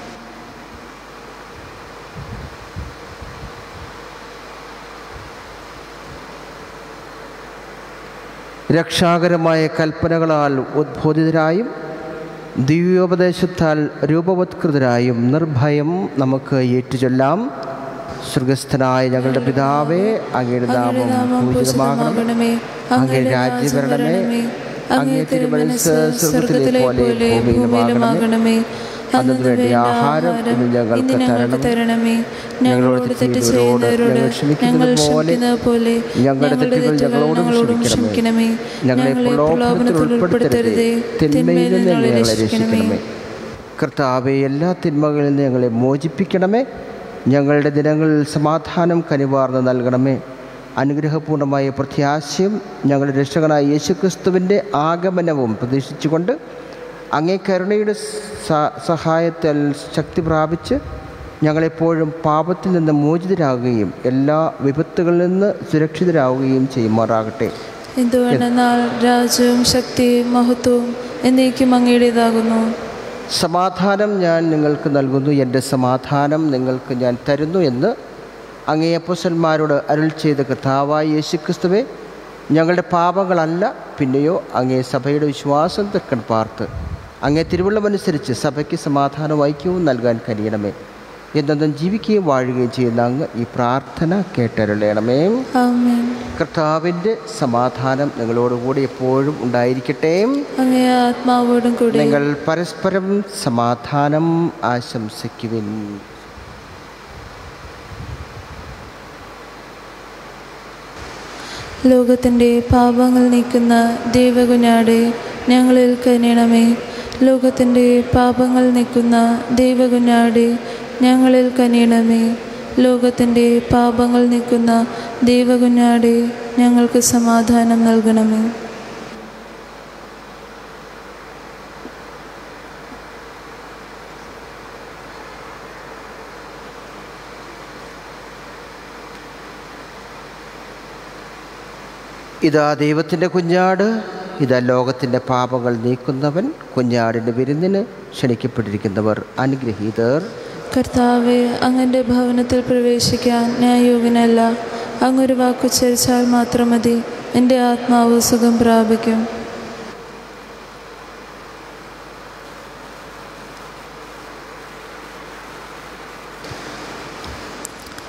രക്ഷാകരമായ കൽപ്പനകളാൽ ഉദ്ബോധിതരായും ദിവ്യോപദേശത്താൽ രൂപവത്കൃതരായും നിർഭയം നമുക്ക് ഏറ്റുചൊല്ലാം സ്വർഗസ്ഥനായ ഞങ്ങളുടെ പിതാവേ അങ്ങയുടെ അങ്ങയുടെ നാമം നാമം പൂജിതമാകണം പൂജിതമാകണമേ അങ്ങയുടെ രാജ്യം വരണമേ അങ്ങേ തിരുമനസ് സ്വർഗത്തിലെ പോലെ ഭൂമിയിലുമാകണമേ അന്നു വേണ്ടി ആഹാരം ഇന്ന് ഞങ്ങൾക്ക് തരണം ഞങ്ങളോട് തെറ്റ് ചെയ്യുന്നവരോട് ഞങ്ങൾ ക്ഷമിക്കുന്നത് പോലെ ഞങ്ങളുടെ തെറ്റുകൾ ഞങ്ങളോടും ക്ഷമിക്കണമേ ഞങ്ങളെ പ്രലോഭനത്തിൽ ഉൾപ്പെടുത്തരുതേ തിന്മയിൽ നിന്ന് ഞങ്ങളെ രക്ഷിക്കണമേ കർത്താവെ എല്ലാ തിന്മകളിൽ നിന്ന് ഞങ്ങളെ മോചിപ്പിക്കണമേ ഞങ്ങളുടെ ദിനങ്ങളിൽ സമാധാനം കനിവാർന്ന് നൽകണമേ അനുഗ്രഹപൂർണമായ പ്രത്യാശയും ഞങ്ങളുടെ രക്ഷകനായ യേശുക്രിസ്തുവിൻ്റെ ആഗമനവും പ്രതീക്ഷിച്ചുകൊണ്ട് അങ്ങേ കരുണയുടെ സ- സഹായത്താൽ ശക്തി പ്രാപിച്ച് ഞങ്ങളെപ്പോഴും പാപത്തിൽ നിന്ന് മോചിതരാകുകയും എല്ലാ വിപത്തുകളിൽ നിന്ന് സുരക്ഷിതരാകുകയും ചെയ്യുമാറാകട്ടെ എന്തുവേണ്ടെന്നാൽ രാജ്യവും ശക്തിയും മഹത്വവും എന്നേക്കും അങ്ങയുടേതാകുന്നു സമാധാനം ഞാൻ നിങ്ങൾക്ക് നൽകുന്നു എൻ്റെ സമാധാനം നിങ്ങൾക്ക് ഞാൻ തരുന്നു എന്ന് അങ്ങേ അപ്പോസന്മാരോട് അരുൾ ചെയ്ത കർത്താവായ യേശുക്രിസ്തുവെ ഞങ്ങളുടെ പാപങ്ങളല്ല പിന്നെയോ അങ്ങേ സഭയുടെ വിശ്വാസം തെക്കൻ പാർത്ത് അങ്ങേ തിരുവള്ളമനുസരിച്ച് സഭയ്ക്ക് സമാധാനവും ഐക്യവും നൽകാൻ കഴിയണമേ എന്നെന്നും ജീവിക്കുകയും വാഴുകയും ചെയ്യുന്ന അങ്ങ് ഈ പ്രാർത്ഥന കേട്ടരുളയണമേ ആമേൻ കർത്താവിൻ്റെ സമാധാനം നിങ്ങളോടുകൂടി എപ്പോഴും ഉണ്ടായിരിക്കട്ടെ അങ്ങേ ആത്മാവോടും കൂടി നിങ്ങൾ പരസ്പരം സമാധാനം ആശംസിക്കുവിൻ ലോകത്തിൻ്റെ പാപങ്ങൾ നീക്കുന്ന ദൈവകുഞ്ഞാടെ ഞങ്ങളിൽ കനിയണമേ ലോകത്തിൻ്റെ പാപങ്ങൾ നീക്കുന്ന ദൈവകുഞ്ഞാടെ ഞങ്ങളിൽ കനിയണമേ ലോകത്തിൻ്റെ പാപങ്ങൾ നീക്കുന്ന ദൈവകുഞ്ഞാടെ ഞങ്ങൾക്ക് സമാധാനം നൽകണമേ ഇതാ ദൈവത്തിൻ്റെ കുഞ്ഞാട് ഇതാ ലോകത്തിൻ്റെ പാപങ്ങൾ നീക്കുന്നവൻ കുഞ്ഞാടിൻ്റെ വിരുന്നിന് ക്ഷണിക്കപ്പെട്ടിരിക്കുന്നവർ അനുഗ്രഹീതർ കർത്താവെ അങ്ങൻ്റെ ഭവനത്തിൽ പ്രവേശിക്കാൻ ഞാൻ യോഗ്യനല്ല അങ്ങൊരു വാക്കുച്ചരിച്ചാൽ മാത്രം മതി എൻ്റെ ആത്മാവ് സുഖം പ്രാപിക്കും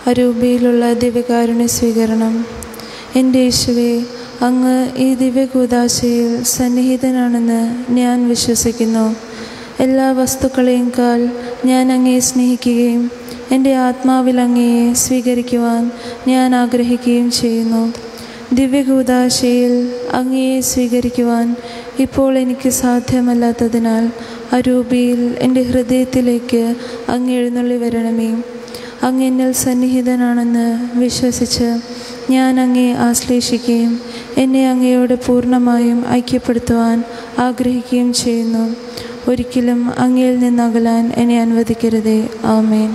അരൂപിയിലുള്ള ദിവ്യകാരുണ്യ സ്വീകരണം എൻ്റെ യേശുവെ അങ്ങ് ഈ ദിവ്യകൂദാശയിൽ സന്നിഹിതനാണെന്ന് ഞാൻ വിശ്വസിക്കുന്നു എല്ലാ വസ്തുക്കളെയും കാൽ ഞാൻ അങ്ങയെ സ്നേഹിക്കുകയും എൻ്റെ ആത്മാവിൽ അങ്ങയെ സ്വീകരിക്കുവാൻ ഞാൻ ആഗ്രഹിക്കുകയും ചെയ്യുന്നു ദിവ്യകൂദാശയിൽ അങ്ങയെ സ്വീകരിക്കുവാൻ ഇപ്പോൾ എനിക്ക് സാധ്യമല്ലാത്തതിനാൽ അരൂപിയിൽ എൻ്റെ ഹൃദയത്തിലേക്ക് അങ്ങ് എഴുന്നള്ളി വരണമേ അങ്ങ് എന്നിൽ സന്നിഹിതനാണെന്ന് വിശ്വസിച്ച് ഞാൻ അങ്ങയെ ആശ്ലേഷിക്കുകയും എന്നെ അങ്ങയോട് പൂർണ്ണമായും ഐക്യപ്പെടുത്തുവാൻ ആഗ്രഹിക്കുകയും ചെയ്യുന്നു ഒരിക്കലും അങ്ങയിൽ നിന്നകലാൻ എന്നെ അനുവദിക്കരുതേ ആമേൻ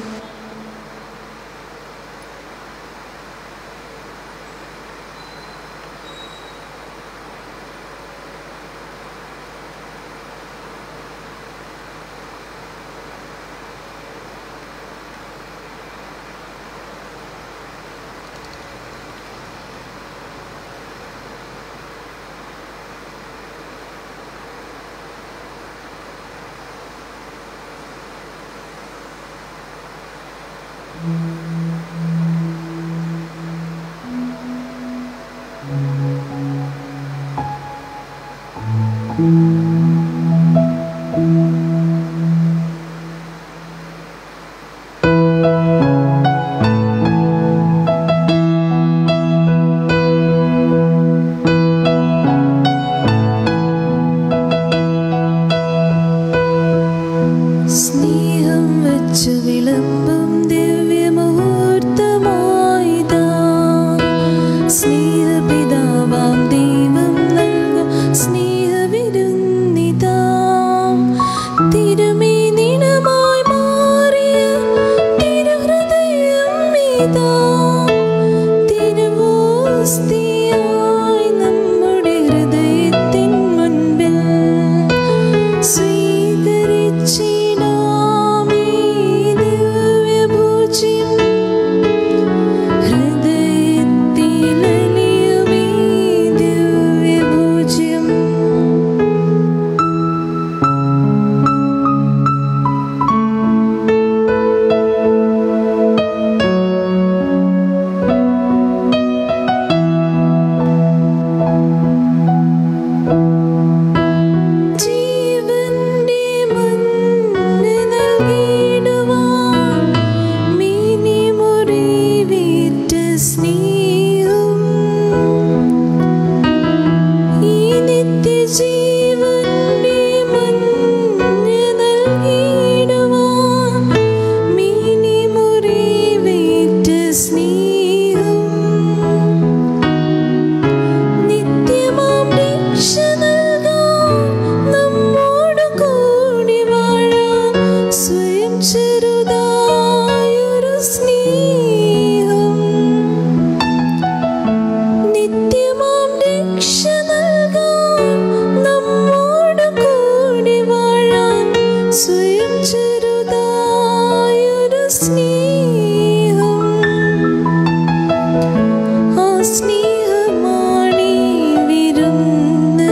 സ്നേഹം വച്ചു വിളമ്പും ദിവ്യമുഹൂർത്തമായിതാ സ്നേഹപിതാവാം ദൈവം നൽകും സ്നേഹവിരുന്നിതാ തിരുമേനിണമായി മാറിയ തിരുഹൃദയം ഇതാ തിരുവോസ്തിയായി നമ്മുടെ ഹൃദയത്തിൻ മുൻപിൽ സ്വീകരിച്ചിടാമീ ദിവ്യഭോജ്യം ഹൃദയത്തിലലിയുമീ ദിവ്യഭോജ്യം ജീവന്റെ മഞ്ഞ് നൽകിടുവാൻ മിനിമുറിവേറ്റ സ്നേഹം ഈ നിത്യജീവന്റെ മഞ്ഞ് നൽകിടുവാൻ മിനിമുറിവേറ്റ സ്നേഹം നിത്യമാം രക്ഷ നൽകാം നമ്മോട് കൂടി വാഴാം സ്വയം ചെറുതായൊരു സ്നേഹം നിത്യമാം രക്ഷ നൽകാം നമ്മോട് കൂടി വാഴാൻ സ്വയം ചെറുതായൊരു സ്നേഹം ആ സ്നേഹമാണീ വിരുന്ന്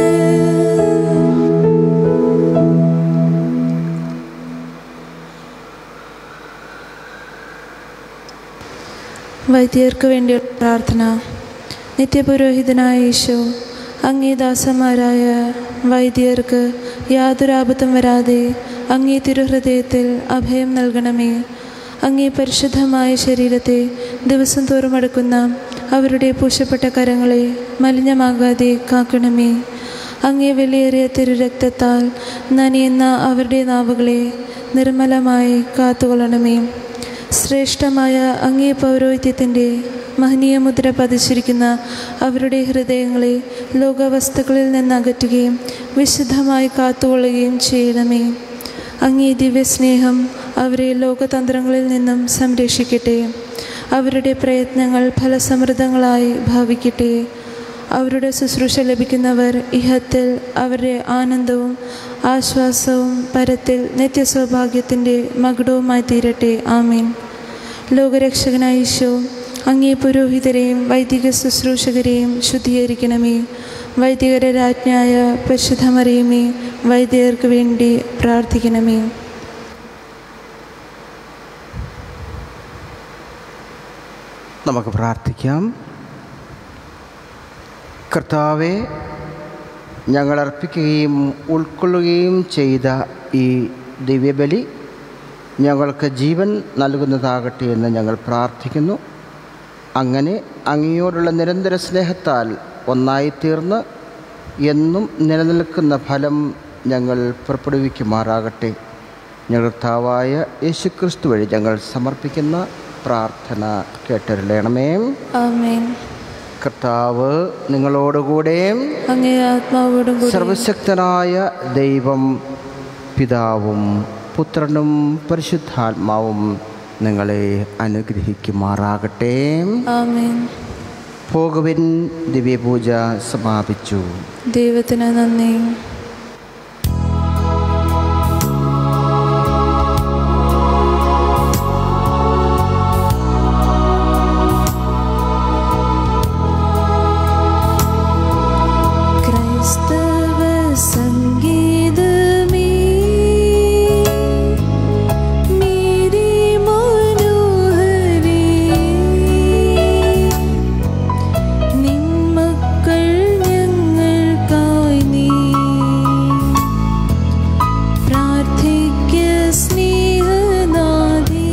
വൈദ്യർക്ക് വേണ്ടിയുള്ള പ്രാർത്ഥന നിത്യപുരോഹിതനായ യേശു അങ്ങേ ദാസന്മാരായ വൈദ്യർക്ക് യാതൊരു ആപത്തും വരാതെ അങ്ങേ തിരുഹൃദയത്തിൽ അഭയം നൽകണമേ അങ്ങേ പരിശുദ്ധമായ ശരീരത്തെ ദിവസം തോറും അടുക്കുന്ന അവരുടെ പൂശപ്പെട്ട കരങ്ങളെ മലിനമാകാതെ കാക്കണമേ അങ്ങേ വിലയേറിയ തിരുരക്തത്താൽ നനയുന്ന അവരുടെ നാവുകളെ നിർമ്മലമായി കാത്തുകൊള്ളണമേ ശ്രേഷ്ഠമായ അങ്ങേ പൗരോഹിത്യത്തിൻ്റെ മഹനീയ മുദ്ര പതിച്ചിരിക്കുന്ന അവരുടെ ഹൃദയങ്ങളെ ലോകവസ്തുക്കളിൽ നിന്ന് അകറ്റുകയും വിശുദ്ധമായി കാത്തുകൊള്ളുകയും ചെയ്യണമേ അങ്ങേ ദിവ്യസ്നേഹം അവരെ ലോകതന്ത്രങ്ങളിൽ നിന്നും സംരക്ഷിക്കട്ടെ അവരുടെ പ്രയത്നങ്ങൾ ഫലസമൃദ്ധങ്ങളായി ഭാവിക്കട്ടെ അവരുടെ ശുശ്രൂഷ ലഭിക്കുന്നവർ ഇഹത്തിൽ അവരുടെ ആനന്ദവും ആശ്വാസവും പരത്തിൽ നിത്യസൗഭാഗ്യത്തിൻ്റെ മകുടവുമായി തീരട്ടെ ആമീൻ ലോകരക്ഷകനായ ഈശോ അങ്ങേ പുരോഹിതരെയും വൈദിക ശുശ്രൂഷകരെയും ശുദ്ധീകരിക്കണമേ വൈദികരെ രാജ്ഞായ പരിശുദ്ധമറിയുമേ വൈദികർക്ക് വേണ്ടി പ്രാർത്ഥിക്കണമേ 「 ും നമുക്ക് പ്രാർത്ഥിക്കാം കർത്താവെ ഞങ്ങൾ അർപ്പിക്കുകയും ഉൾക്കൊള്ളുകയും ചെയ്ത ഈ ദിവ്യബലി ഞങ്ങൾക്ക് ജീവൻ നൽകുന്നതാകട്ടെ എന്ന് ഞങ്ങൾ പ്രാർത്ഥിക്കുന്നു അങ്ങനെ അങ്ങയോടുള്ള നിരന്തര സ്നേഹത്താൽ ഒന്നായിത്തീർന്ന് എന്നും നിലനിൽക്കുന്ന ഫലം ഞങ്ങൾ പുറപ്പെടുവിക്കുമാറാകട്ടെ ഞങ്ങൾ കർത്താവായ യേശുക്രിസ്തു വഴി ഞങ്ങൾ സമർപ്പിക്കുന്ന പ്രാർത്ഥന കേട്ടരുളയണമേ ആമേൻ കർത്താവ് നിങ്ങളോടുകൂടെ അങ്ങേ ആത്മാവോടും കൂടി സർവശക്തനായ ദൈവം പിതാവും പുത്രനും പരിശുദ്ധാത്മാവും നിങ്ങളെ അനുഗ്രഹിക്കുമാറാകട്ടെ ആമേൻ പോകുവിൻ ദിവ്യപൂജ സമാപിച്ചു ദൈവത്തിന് നന്ദി ക്രൈസ്തവ സംഗീതമേ മേരി മനോഹരേ നിന്മക്കൾ ഞങ്ങൾക്കായി നീ പ്രാർത്ഥിക്ക സ്നേഹനാഥേ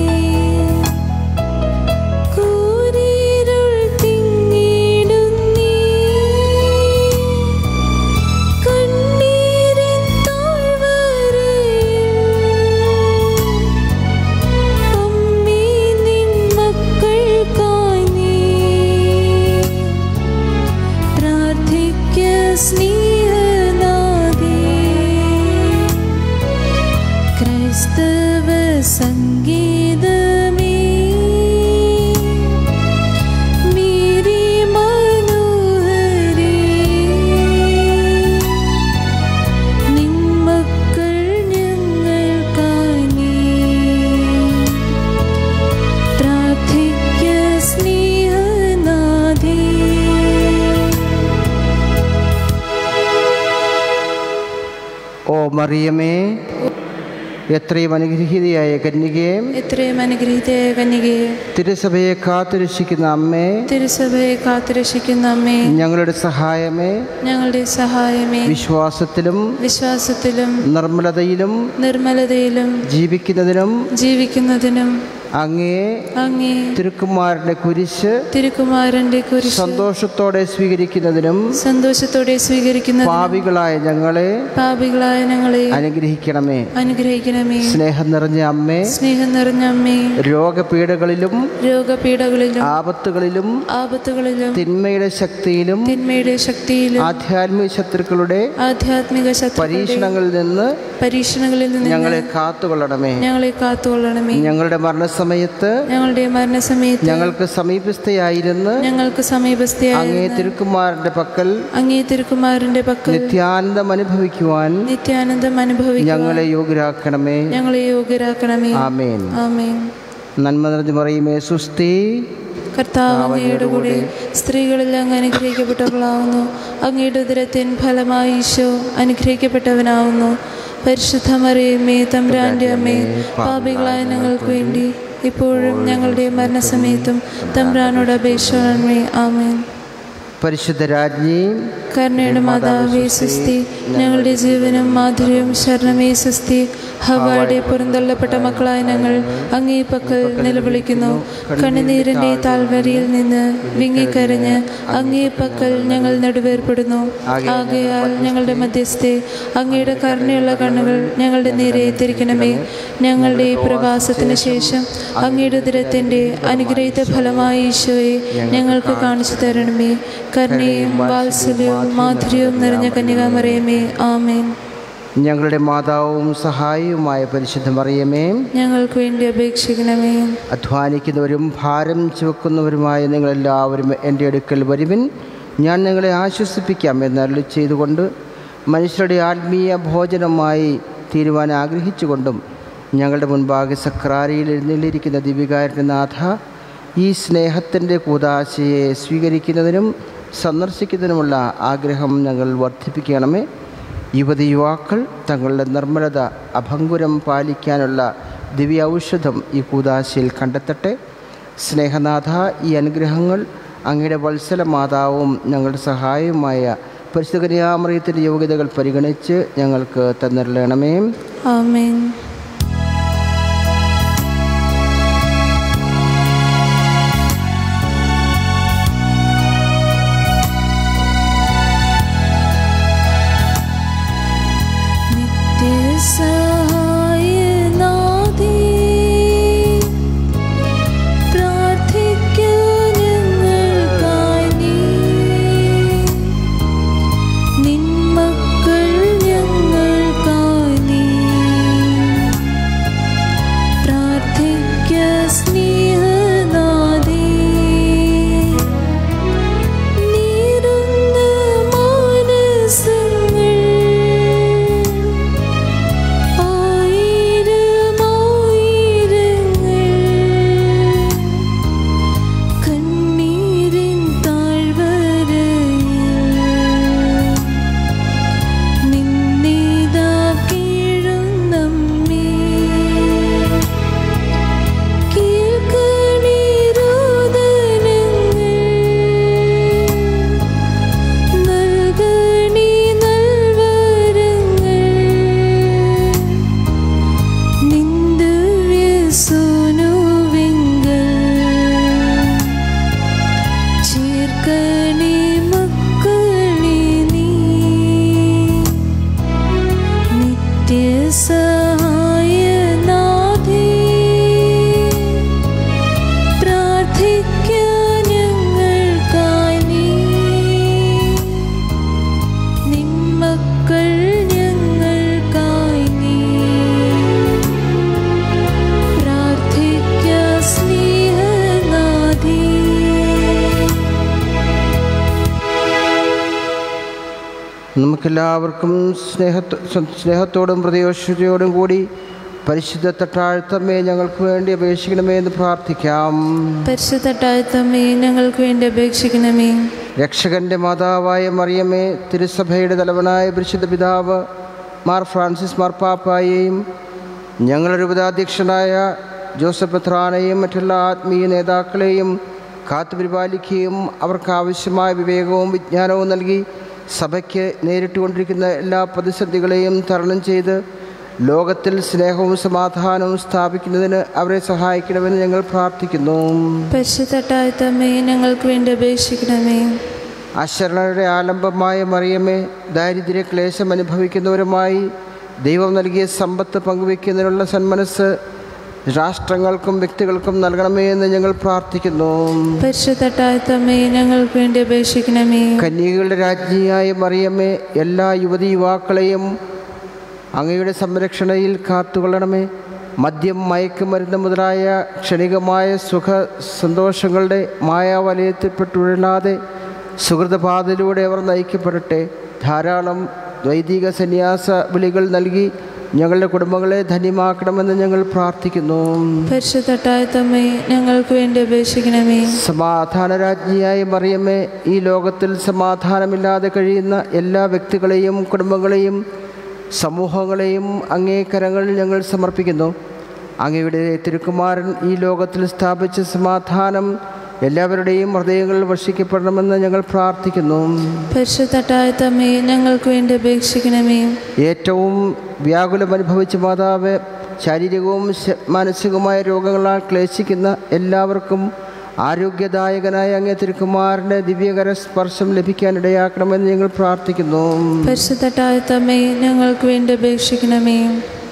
കൂരിരുൾ തിങ്ങിടുന്നീ കണ്ണീരിൻ താഴ്വരയിൽ അമ്മേ നിൻ മക്കൾക്കായി നീ പ്രാർത്ഥിക്ക സ്നേഹനാഥേ ക്രൈസ്തവ സംഗീതമേ മേരി മനോഹരേ നിന്മക്കൾ ഞങ്ങൾക്കായി നീ പ്രാർത്ഥിക്ക സ്നേഹനാഥേ ഓ മറിയമേ എത്രയും അനുഗ്രഹീതയായ കന്യകയെ എത്രയും അനുഗ്രഹീതയായ കന്യകയെ തിരുസഭയെ കാത്തുരക്ഷിക്കുന്ന അമ്മേ തിരുസഭയെ കാത്തുരക്ഷിക്കുന്ന അമ്മേ ഞങ്ങളുടെ സഹായമേ ഞങ്ങളുടെ സഹായമേ വിശ്വാസത്തിലും വിശ്വാസത്തിലും നിർമ്മലതയിലും നിർമ്മലതയിലും ജീവിക്കുന്നതിനും ജീവിക്കുന്നതിനും അങ്ങേ അങ്ങേ തിരുക്കുമാരൻ്റെ കുരിശ് തിരുക്കുമാരന്റെ കുരിശ് സന്തോഷത്തോടെ സ്വീകരിക്കുന്നതിനും സന്തോഷത്തോടെ സ്വീകരിക്കുന്ന പാപികളായ ഞങ്ങളെ പാപികളായ ഞങ്ങളെ അനുഗ്രഹിക്കണമേ അനുഗ്രഹിക്കണമേ സ്നേഹം നിറഞ്ഞ അമ്മേ സ്നേഹം നിറഞ്ഞ അമ്മേ രോഗപീഠകളിലും രോഗപീഠകളിലും ആപത്തുകളിലും ആപത്തുകളിലും തിന്മയുടെ ശക്തിയിലും തിന്മയുടെ ശക്തിയിലും ആധ്യാത്മിക ശത്രുക്കളുടെ ആധ്യാത്മിക ശത്രുക്കളുടെ പരീക്ഷണങ്ങളിൽ നിന്ന് പരീക്ഷണങ്ങളിൽ നിന്ന് ഞങ്ങളെ കാത്തുകൊള്ളണമേ ഞങ്ങളെ കാത്തുകൊള്ളണമേ ഞങ്ങളുടെ മരണസമയത്ത് ഞങ്ങളുടെ മരണസമയത്ത് ഞങ്ങൾക്ക് സമീപസ്ഥയായിരുന്ന് ഞങ്ങൾക്ക് സമീപസ്ഥയായ അങ്ങേ തിരുക്കുമാരന്റെ പക്കൽ അങ്ങേ തിരുക്കുമാരന്റെ പക്കൽ നിത്യാനന്ദം അനുഭവിക്കുവാൻ നിത്യാനന്ദം അനുഭവിക്കാൻ ഞങ്ങളെ യോഗ്യരാക്കണമേ ഞങ്ങളെ യോഗ്യരാക്കണമേ ആമേൻ ആമേൻ നന്മ നിറഞ്ഞു പറയുമേ സുസ്തി കർത്താവ് അങ്ങയുടെ കൂടെ സ്ത്രീകളിൽ അങ്ങ് അനുഗ്രഹിക്കപ്പെട്ടവളാവുന്നു അങ്ങയുടെ ഉദരത്തിൻ ഫലമായി ഈശോ അനുഗ്രഹിക്കപ്പെട്ടവനാവുന്നു പരിശുദ്ധ മറിയമ്മേ തമ്പ്രാൻ്റെ അമ്മേ പാപികളായ ഞങ്ങൾക്ക് വേണ്ടി ഇപ്പോഴും ഞങ്ങളുടെ മരണസമയത്തും തമ്പ്രാനോട് അപേക്ഷണമേ ആമേൻ പരിശുദ്ധ രാജ്ഞി കരുണയുടെ മാതാവേ സുസ്തി ഞങ്ങളുടെ ജീവനും മാധുര്യവും ശരണമേ സുസ്തി ഹവാടെ പുറന്തള്ളപ്പെട്ട മക്കളായ ഞങ്ങൾ അങ്ങേ പക്കൽ നിലവിളിക്കുന്നു കണ്ണുനീരിൻ്റെ താൽവരിയിൽ നിന്ന് വിങ്ങിക്കരഞ്ഞ് അങ്ങേ പക്കൽ ഞങ്ങൾ നെടുവേർപ്പെടുന്നു ആകയാൽ ഞങ്ങളുടെ മധ്യസ്ഥെ അങ്ങയുടെ കരുണയുള്ള കണ്ണുകൾ ഞങ്ങളുടെ നേരെ തിരിക്കണമേ ഞങ്ങളുടെ ഈ പ്രവാസത്തിന് ശേഷം അങ്ങയുടെ ഉദരത്തിൻ്റെ അനുഗ്രഹീത ഫലമായ ഈശോയെ ഞങ്ങൾക്ക് കാണിച്ചു തരണമേ കരുണയും വാത്സല്യവും മാധുര്യവും നിറഞ്ഞ കന്യകാമറിയമേ ആമേൻ ഞങ്ങളുടെ മാതാവും സഹായിയുമായ പരിശുദ്ധ മറിയമേ ഞങ്ങൾക്ക് വേണ്ടി അപേക്ഷിക്കണമേ അധ്വാനിക്കുന്നവരും ഭാരം ചുവക്കുന്നവരുമായ നിങ്ങളെല്ലാവരും എൻ്റെ അടുക്കൽ വരുവിൻ ഞാൻ നിങ്ങളെ ആശ്വസിപ്പിക്കാം എന്ന് അരുളി ചെയ്തുകൊണ്ട് മനുഷ്യരുടെ ആത്മീയ ഭോജനമായി തീരുവാൻ ആഗ്രഹിച്ചുകൊണ്ടും ഞങ്ങളുടെ മുൻപാകെ സക്രാരിയിൽ എഴുന്നള്ളിയിരിക്കുന്ന ദിവികാരൻ്റെ നാഥ ഈ സ്നേഹത്തിൻ്റെ കൂതാശയെ സ്വീകരിക്കുന്നതിനും സന്ദർശിക്കുന്നതിനുമുള്ള ആഗ്രഹം ഞങ്ങൾ വർദ്ധിപ്പിക്കണമേ യുവതി യുവാക്കൾ തങ്ങളുടെ നിർമ്മലത അഭംഗുരം പാലിക്കാനുള്ള ദിവ്യ ഔഷധം ഈ കൂതാശയിൽ കണ്ടെത്തട്ടെ സ്നേഹനാഥ ഈ അനുഗ്രഹങ്ങൾ അങ്ങയുടെ വത്സല മാതാവും ഞങ്ങളുടെ സഹായവുമായ പരിശുദ്ധ കന്യാമറിയത്തിൻ്റെ യോഗ്യതകൾ പരിഗണിച്ച് ഞങ്ങൾക്ക് തന്നിരളണമേ ആമേൻ നിത്യസഹായനാഥേ, പ്രാർത്ഥിക്കൂ ഞങ്ങൾക്കായി നീ. നിൻ മക്കൾ ഞങ്ങൾക്കായി നീ. പ്രാർത്ഥിക്ക സ്നേഹനാഥേ. നീറുന്ന മാനസങ്ങൾ ആയിരമായിരങ്ങൾ കണ്ണീരിൻ താഴ്വരയിൽ നിന്നിതാ കീഴുന്നമ്മേ കേൾക്കണീരോദനങ്ങൾ നൽകണീ നൽവരങ്ങൾ നിന്ദുവ്യ സോനുവിങ്കൽ ചേർക്കണി മക്കളെ നീ നിത്യസഹായനാഥേ പ്രാർത്ഥിക്കാൻ ഞങ്ങൾക്കായി നീ നിൻ മക്കൾ ഞങ്ങൾക്കായി നീ പ്രാർത്ഥിക്ക സ്നേഹനാഥേ നമുക്കെല്ലാവർക്കും സ്നേഹത്തോ സ്നേഹത്തോടും പ്രതിയോഷയോടും കൂടി പരിശുദ്ധ തട്ടാഴ്ത്തമ്മേ ഞങ്ങൾക്ക് വേണ്ടി അപേക്ഷിക്കണമേ എന്ന് പ്രാർത്ഥിക്കാം പരിശുദ്ധട്ടായ തമ്മേ ഞങ്ങൾക്ക് വേണ്ടി അപേക്ഷിക്കണമേ രക്ഷകന്റെ മാതാവായ മറിയമ്മേ തിരുസഭയുടെ തലവനായ പരിശുദ്ധ പിതാവ് മാർ ഫ്രാൻസിസ് മാർപ്പാപ്പായെയും ഞങ്ങളുടെ രൂപതാധ്യക്ഷനായ ജോസഫ് പെത്രാനെയും മറ്റുള്ള ആത്മീയ നേതാക്കളെയും കാത്തുപരിപാലിക്കുകയും അവർക്ക് ആവശ്യമായ വിവേകവും വിജ്ഞാനവും നൽകി സഭയ്ക്ക് നേരിട്ടുകൊണ്ടിരിക്കുന്ന എല്ലാ പ്രതിസന്ധികളെയും തരണം ചെയ്ത് ലോകത്തിൽ സ്നേഹവും സമാധാനവും സ്ഥാപിക്കുന്നതിന് അവരെ സഹായിക്കണമെന്ന് ഞങ്ങൾ പ്രാർത്ഥിക്കുന്നു പരിശുദ്ധട്ടായ തമ്മേ ഞങ്ങൾക്ക് വേണ്ടി അപേക്ഷിക്കണമേ അശരണരുടെ ആലംബമായ മറിയമ്മേ ദാരിദ്ര്യ ക്ലേശം അനുഭവിക്കുന്നവരുമായി ദൈവം നൽകിയ സമ്പത്ത് പങ്കുവയ്ക്കുന്നതിനുള്ള സന്മനസ് രാഷ്ട്രങ്ങൾക്കും വ്യക്തികൾക്കും നൽകണമേ എന്ന് ഞങ്ങൾ പ്രാർത്ഥിക്കുന്നു പരിശുദ്ധട്ടായ തമ്മേ ഞങ്ങൾക്ക് വേണ്ടി അപേക്ഷിക്കണമേ കന്യകകളുടെ രാജ്ഞിയായ മറിയമ്മേ എല്ലാ യുവതി യുവാക്കളെയും അങ്ങയുടെ സംരക്ഷണയിൽ കാത്തുകൊള്ളണമേ മദ്യം മയക്കുമരുന്ന് മുതലായ ക്ഷണികമായ സുഖ സന്തോഷങ്ങളുടെ മായാവലയത്തിൽപ്പെട്ടുഴലാതെ സുഹൃതപാതയിലൂടെ അവർ നയിക്കപ്പെടട്ടെ ധാരാളം വൈദിക സന്യാസ വിളികൾ നൽകി ഞങ്ങളുടെ കുടുംബങ്ങളെ ധന്യമാക്കണമെന്ന് ഞങ്ങൾ പ്രാർത്ഥിക്കുന്നു പരിശുദ്ധട്ടായ തമ്മേ ഞങ്ങൾക്ക് വേണ്ടി അപേക്ഷിക്കണമേ സമാധാനരാജ്ഞിയായ മറിയമ്മേ ഈ ലോകത്തിൽ സമാധാനമില്ലാതെ കഴിയുന്ന എല്ലാ വ്യക്തികളെയും കുടുംബങ്ങളെയും സമൂഹങ്ങളെയും അങ്ങേ കരങ്ങളിൽ ഞങ്ങൾ സമർപ്പിക്കുന്നു അങ്ങയുടെ തിരുക്കുമാരൻ ഈ ലോകത്തിൽ സ്ഥാപിച്ച സമാധാനം എല്ലാവരുടെയും ഹൃദയങ്ങളിൽ വർഷിക്കപ്പെടണമെന്ന് ഞങ്ങൾ പ്രാർത്ഥിക്കുന്നു പരിശുദ്ധട്ടായ തമ്മേ ഞങ്ങൾക്ക് വേണ്ടി അപേക്ഷിക്കണമേ ഏറ്റവും വ്യാകുലം അനുഭവിച്ച മാതാവ് ശാരീരികവും ശ- മാനസികവുമായ രോഗങ്ങളാൽ ക്ലേശിക്കുന്ന എല്ലാവർക്കും ആരോഗ്യദായകനായ അങ്ങേ തിരുക്കുമാരൻ്റെ ദിവ്യകര സ്പർശം ലഭിക്കാൻ ഇടയാക്കണമെന്ന് ഞങ്ങൾ പ്രാർത്ഥിക്കുന്നു പരിശുദ്ധട്ടായ തമ്മേ ഞങ്ങൾക്ക് വേണ്ടി അപേക്ഷിക്കണമേ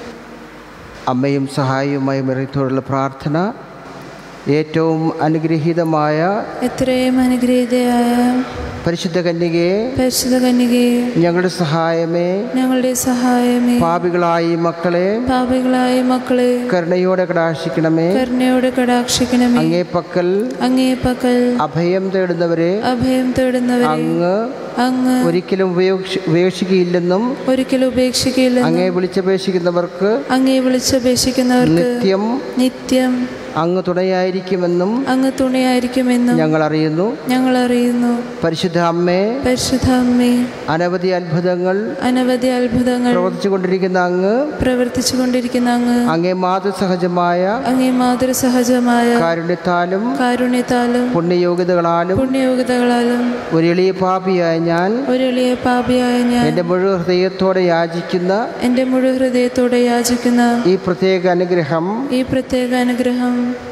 അമ്മയും സഹായിയുമായി മെറിയത്തോടുള്ള പ്രാർത്ഥന ഏറ്റവും അനുഗ്രഹീതമായ എത്രയും അനുഗ്രഹീതയായ പരിശുദ്ധ കന്യകയെ പരിശുദ്ധ കന്യകയെ ഞങ്ങളുടെ സഹായമേ ഞങ്ങളുടെ സഹായമേ പാപികളായി മക്കളെ പാപികളായ മക്കളെ കരുണയോടെ കടാക്ഷിക്കണമേ കരുണയോടെ കടാക്ഷിക്കണമേ അങ്ങേ പക്കൽ അങ്ങേ പക്കൽ അഭയം തേടുന്നവരെ അഭയം തേടുന്നവരെ അങ്ങ് അങ്ങ് ഒരിക്കലും ഉപേക്ഷ ഉപേക്ഷിക്കുകയില്ലെന്നും ഒരിക്കലും ഉപേക്ഷിക്കില്ല അങ്ങേ വിളിച്ചപേക്ഷിക്കുന്നവർക്ക് അങ്ങേ വിളിച്ചപേക്ഷിക്കുന്നവർക്ക് നിത്യം നിത്യം അങ്ങ് തുണയായിരിക്കുമെന്നും അങ്ങ് തുണയായിരിക്കുമെന്നും ഞങ്ങൾ അറിയുന്നു ഞങ്ങൾ അറിയുന്നു പരിശുദ്ധ അമ്മേ പരിശുദ്ധ അമ്മേ അനവധി അത്ഭുതങ്ങൾ അനവധി അത്ഭുതങ്ങൾ പ്രവർത്തിച്ചു കൊണ്ടിരിക്കുന്ന അങ്ങ് പ്രവർത്തിച്ചു കൊണ്ടിരിക്കുന്ന അങ്ങ് അങ്ങേ മാതൃസഹജമായ അങ്ങേ മാതൃസഹജമായ കാരുണ്യത്താലും കാരുണ്യത്താലും പുണ്യയോഗ്യതകളാലും പുണ്യയോഗ്യതകളാലും ഒരു എളിയ പാപിയായ ഞാൻ ഒരു എളിയ പാപിയായ ഞാൻ എൻ്റെ മുഴുവൻ ഹൃദയത്തോടെ യാചിക്കുന്ന എൻ്റെ മുഴു ഹൃദയത്തോടെ യാചിക്കുന്ന ഈ പ്രത്യേക അനുഗ്രഹം ഈ പ്രത്യേക അനുഗ്രഹം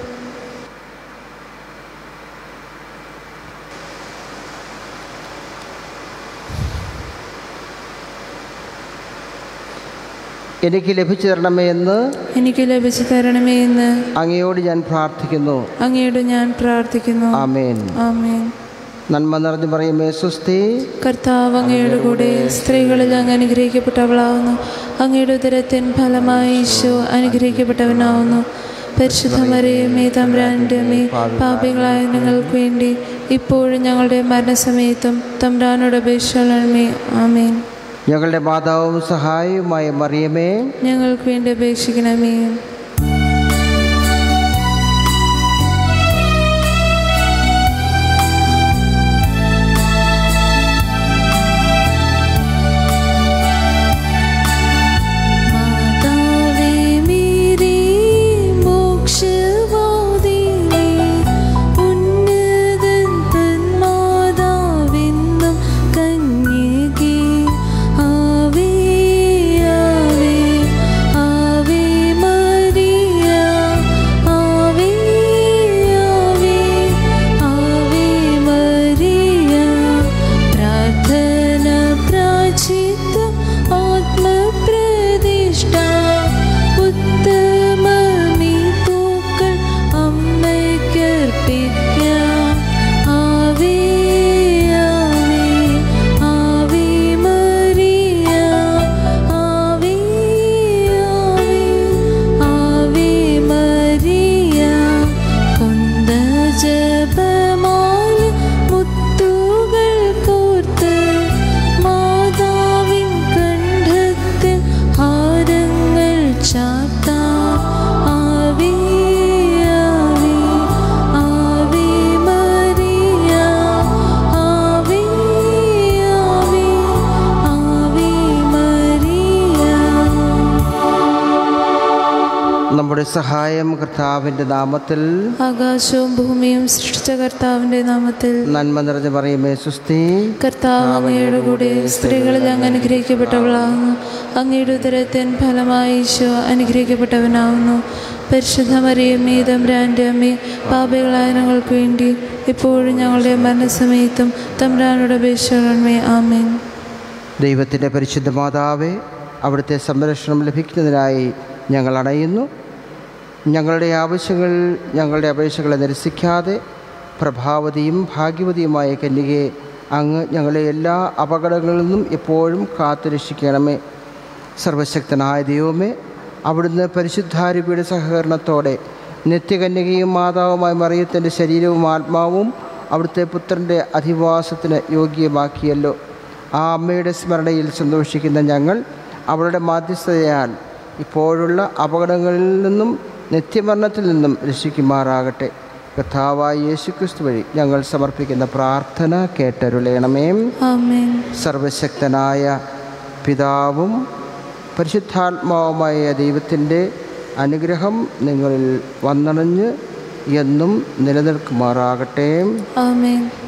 എനിക്ക് ലഭിച്ചു തരണമേ എന്ന് എനിക്ക് ലഭിച്ചു തരണമേ എന്ന് അങ്ങയോട് ഞാൻ പ്രാർത്ഥിക്കുന്നു അങ്ങയോട് ഞാൻ പ്രാർത്ഥിക്കുന്നു ആമേൻ ആമേൻ നന്മ നിറഞ്ഞു പറയുമേ സുസ്ഥി കർത്താവ് അങ്ങയുടെ കൂടെ സ്ത്രീകളിൽ അങ്ങ് അനുഗ്രഹിക്കപ്പെട്ടവളാവുന്നു അങ്ങയുടെ ഉദരത്തിൻ ഫലമായി ഈശോ അനുഗ്രഹിക്കപ്പെട്ടവനാവുന്നു പരിശുദ്ധ മറിയമേ തമ്പ്രാൻ്റെ അമ്മേ പാപികളായ ഞങ്ങൾക്ക് വേണ്ടി ഇപ്പോഴും ഞങ്ങളുടെ മരണസമയത്തും തമ്പ്രാനോട് അപേക്ഷകളമേ ആമേൻ ഞങ്ങളുടെ മാതാവും സഹായവുമായ മറിയമേ ഞങ്ങൾക്ക് വേണ്ടി അപേക്ഷിക്കണമേ മാതാവേ മേരി മോക്ഷവാദിനി ഉന്നതൻ തൻ മാതാവെന്നും കന്യകേ ആവേ ആവേ ആവേ മരിയ ആവേ ആവേ ആവേ മരിയ പ്രാർത്ഥന പ്രാചിത ആത്മപ്രതിഷ്ഠ ഉത്തമമീ പൂക്കൾ അമ്മയ്ക്കർപ്പിക്കാം ആവേ ആവേ ആവേ മരിയ ആവേ ആവേ ആവേ മരിയ കൊന്ത ജപമാല മുത്തുകൾ കോർത്ത് മാതാവിൻ കണ്ഠത്തിൽ ഹാരങ്ങൾ ചാത്താം ആവേ ആവേ ആവേ മരിയ ആവേ ആവേ ആവേ മരിയ നമ്മുടെ സഹായം കർത്താവിൻ്റെ നാമത്തിൽ ആകാശവും ഭൂമിയും സൃഷ്ടിച്ച കർത്താവിന്റെ നാമത്തിൽ നന്മ നിറഞ്ഞു പറയുമേ സുസ്ഥി കർത്താവ് അങ്ങയുടെ കൂടെ സ്ത്രീകളിൽ അങ്ങ് അനുഗ്രഹിക്കപ്പെട്ടവളാകുന്നു അങ്ങയുടെ ഉദരത്തിൻ ഫലമായി ഈശോ അനുഗ്രഹിക്കപ്പെട്ടവനാവുന്നു പരിശുദ്ധ മറിയമ്മേ തമ്പ്രാൻ്റെ അമ്മേ പാപികളായ ഞങ്ങൾക്ക് വേണ്ടി ഇപ്പോഴും ഞങ്ങളുടെ മരണസമയത്തും തമ്പ്രാനോട് അപേക്ഷകളമേ ആമേൻ ദൈവത്തിൻ്റെ പരിശുദ്ധ മാതാവേ അവിടുത്തെ സംരക്ഷണം ലഭിക്കുന്നതിനായി ഞങ്ങൾ അണയുന്നു ഞങ്ങളുടെ ആവശ്യങ്ങൾ ഞങ്ങളുടെ അപേക്ഷകളെ നിരസിക്കാതെ പ്രഭാവതിയും ഭാഗ്യവതിയുമായ കന്യകയെ അങ്ങ് ഞങ്ങളെ എല്ലാ അപകടങ്ങളിൽ നിന്നും എപ്പോഴും കാത്തുരക്ഷിക്കണമേ സർവശക്തനായ ദൈവമേ അവിടുന്ന് പരിശുദ്ധാരൂപിയുടെ സഹകരണത്തോടെ നിത്യകന്യകയും മാതാവുമായ മറിയത്തിൻ്റെ ശരീരവും ആത്മാവും അവിടുത്തെ പുത്രൻ്റെ അധിവാസത്തിന് യോഗ്യമാക്കിയല്ലോ ആ അമ്മയുടെ സ്മരണയിൽ സന്തോഷിക്കുന്ന ഞങ്ങൾ അവളുടെ മാധ്യസ്ഥതയാൽ ഇപ്പോഴുള്ള അപകടങ്ങളിൽ നിന്നും നിത്യമരണത്തിൽ നിന്നും രക്ഷിക്കുമാറാകട്ടെ കഥാവായ യേശുക്രിസ്തു വഴി ഞങ്ങൾ സമർപ്പിക്കുന്ന പ്രാർത്ഥന കേട്ടരുളയണമേ ആമേൻ സർവശക്തനായ പിതാവും പരിശുദ്ധാത്മാവുമായ ദൈവത്തിൻ്റെ അനുഗ്രഹം നിങ്ങളിൽ വന്നണഞ്ഞ് എന്നും നിലനിൽക്കുമാറാകട്ടെ ആമേൻ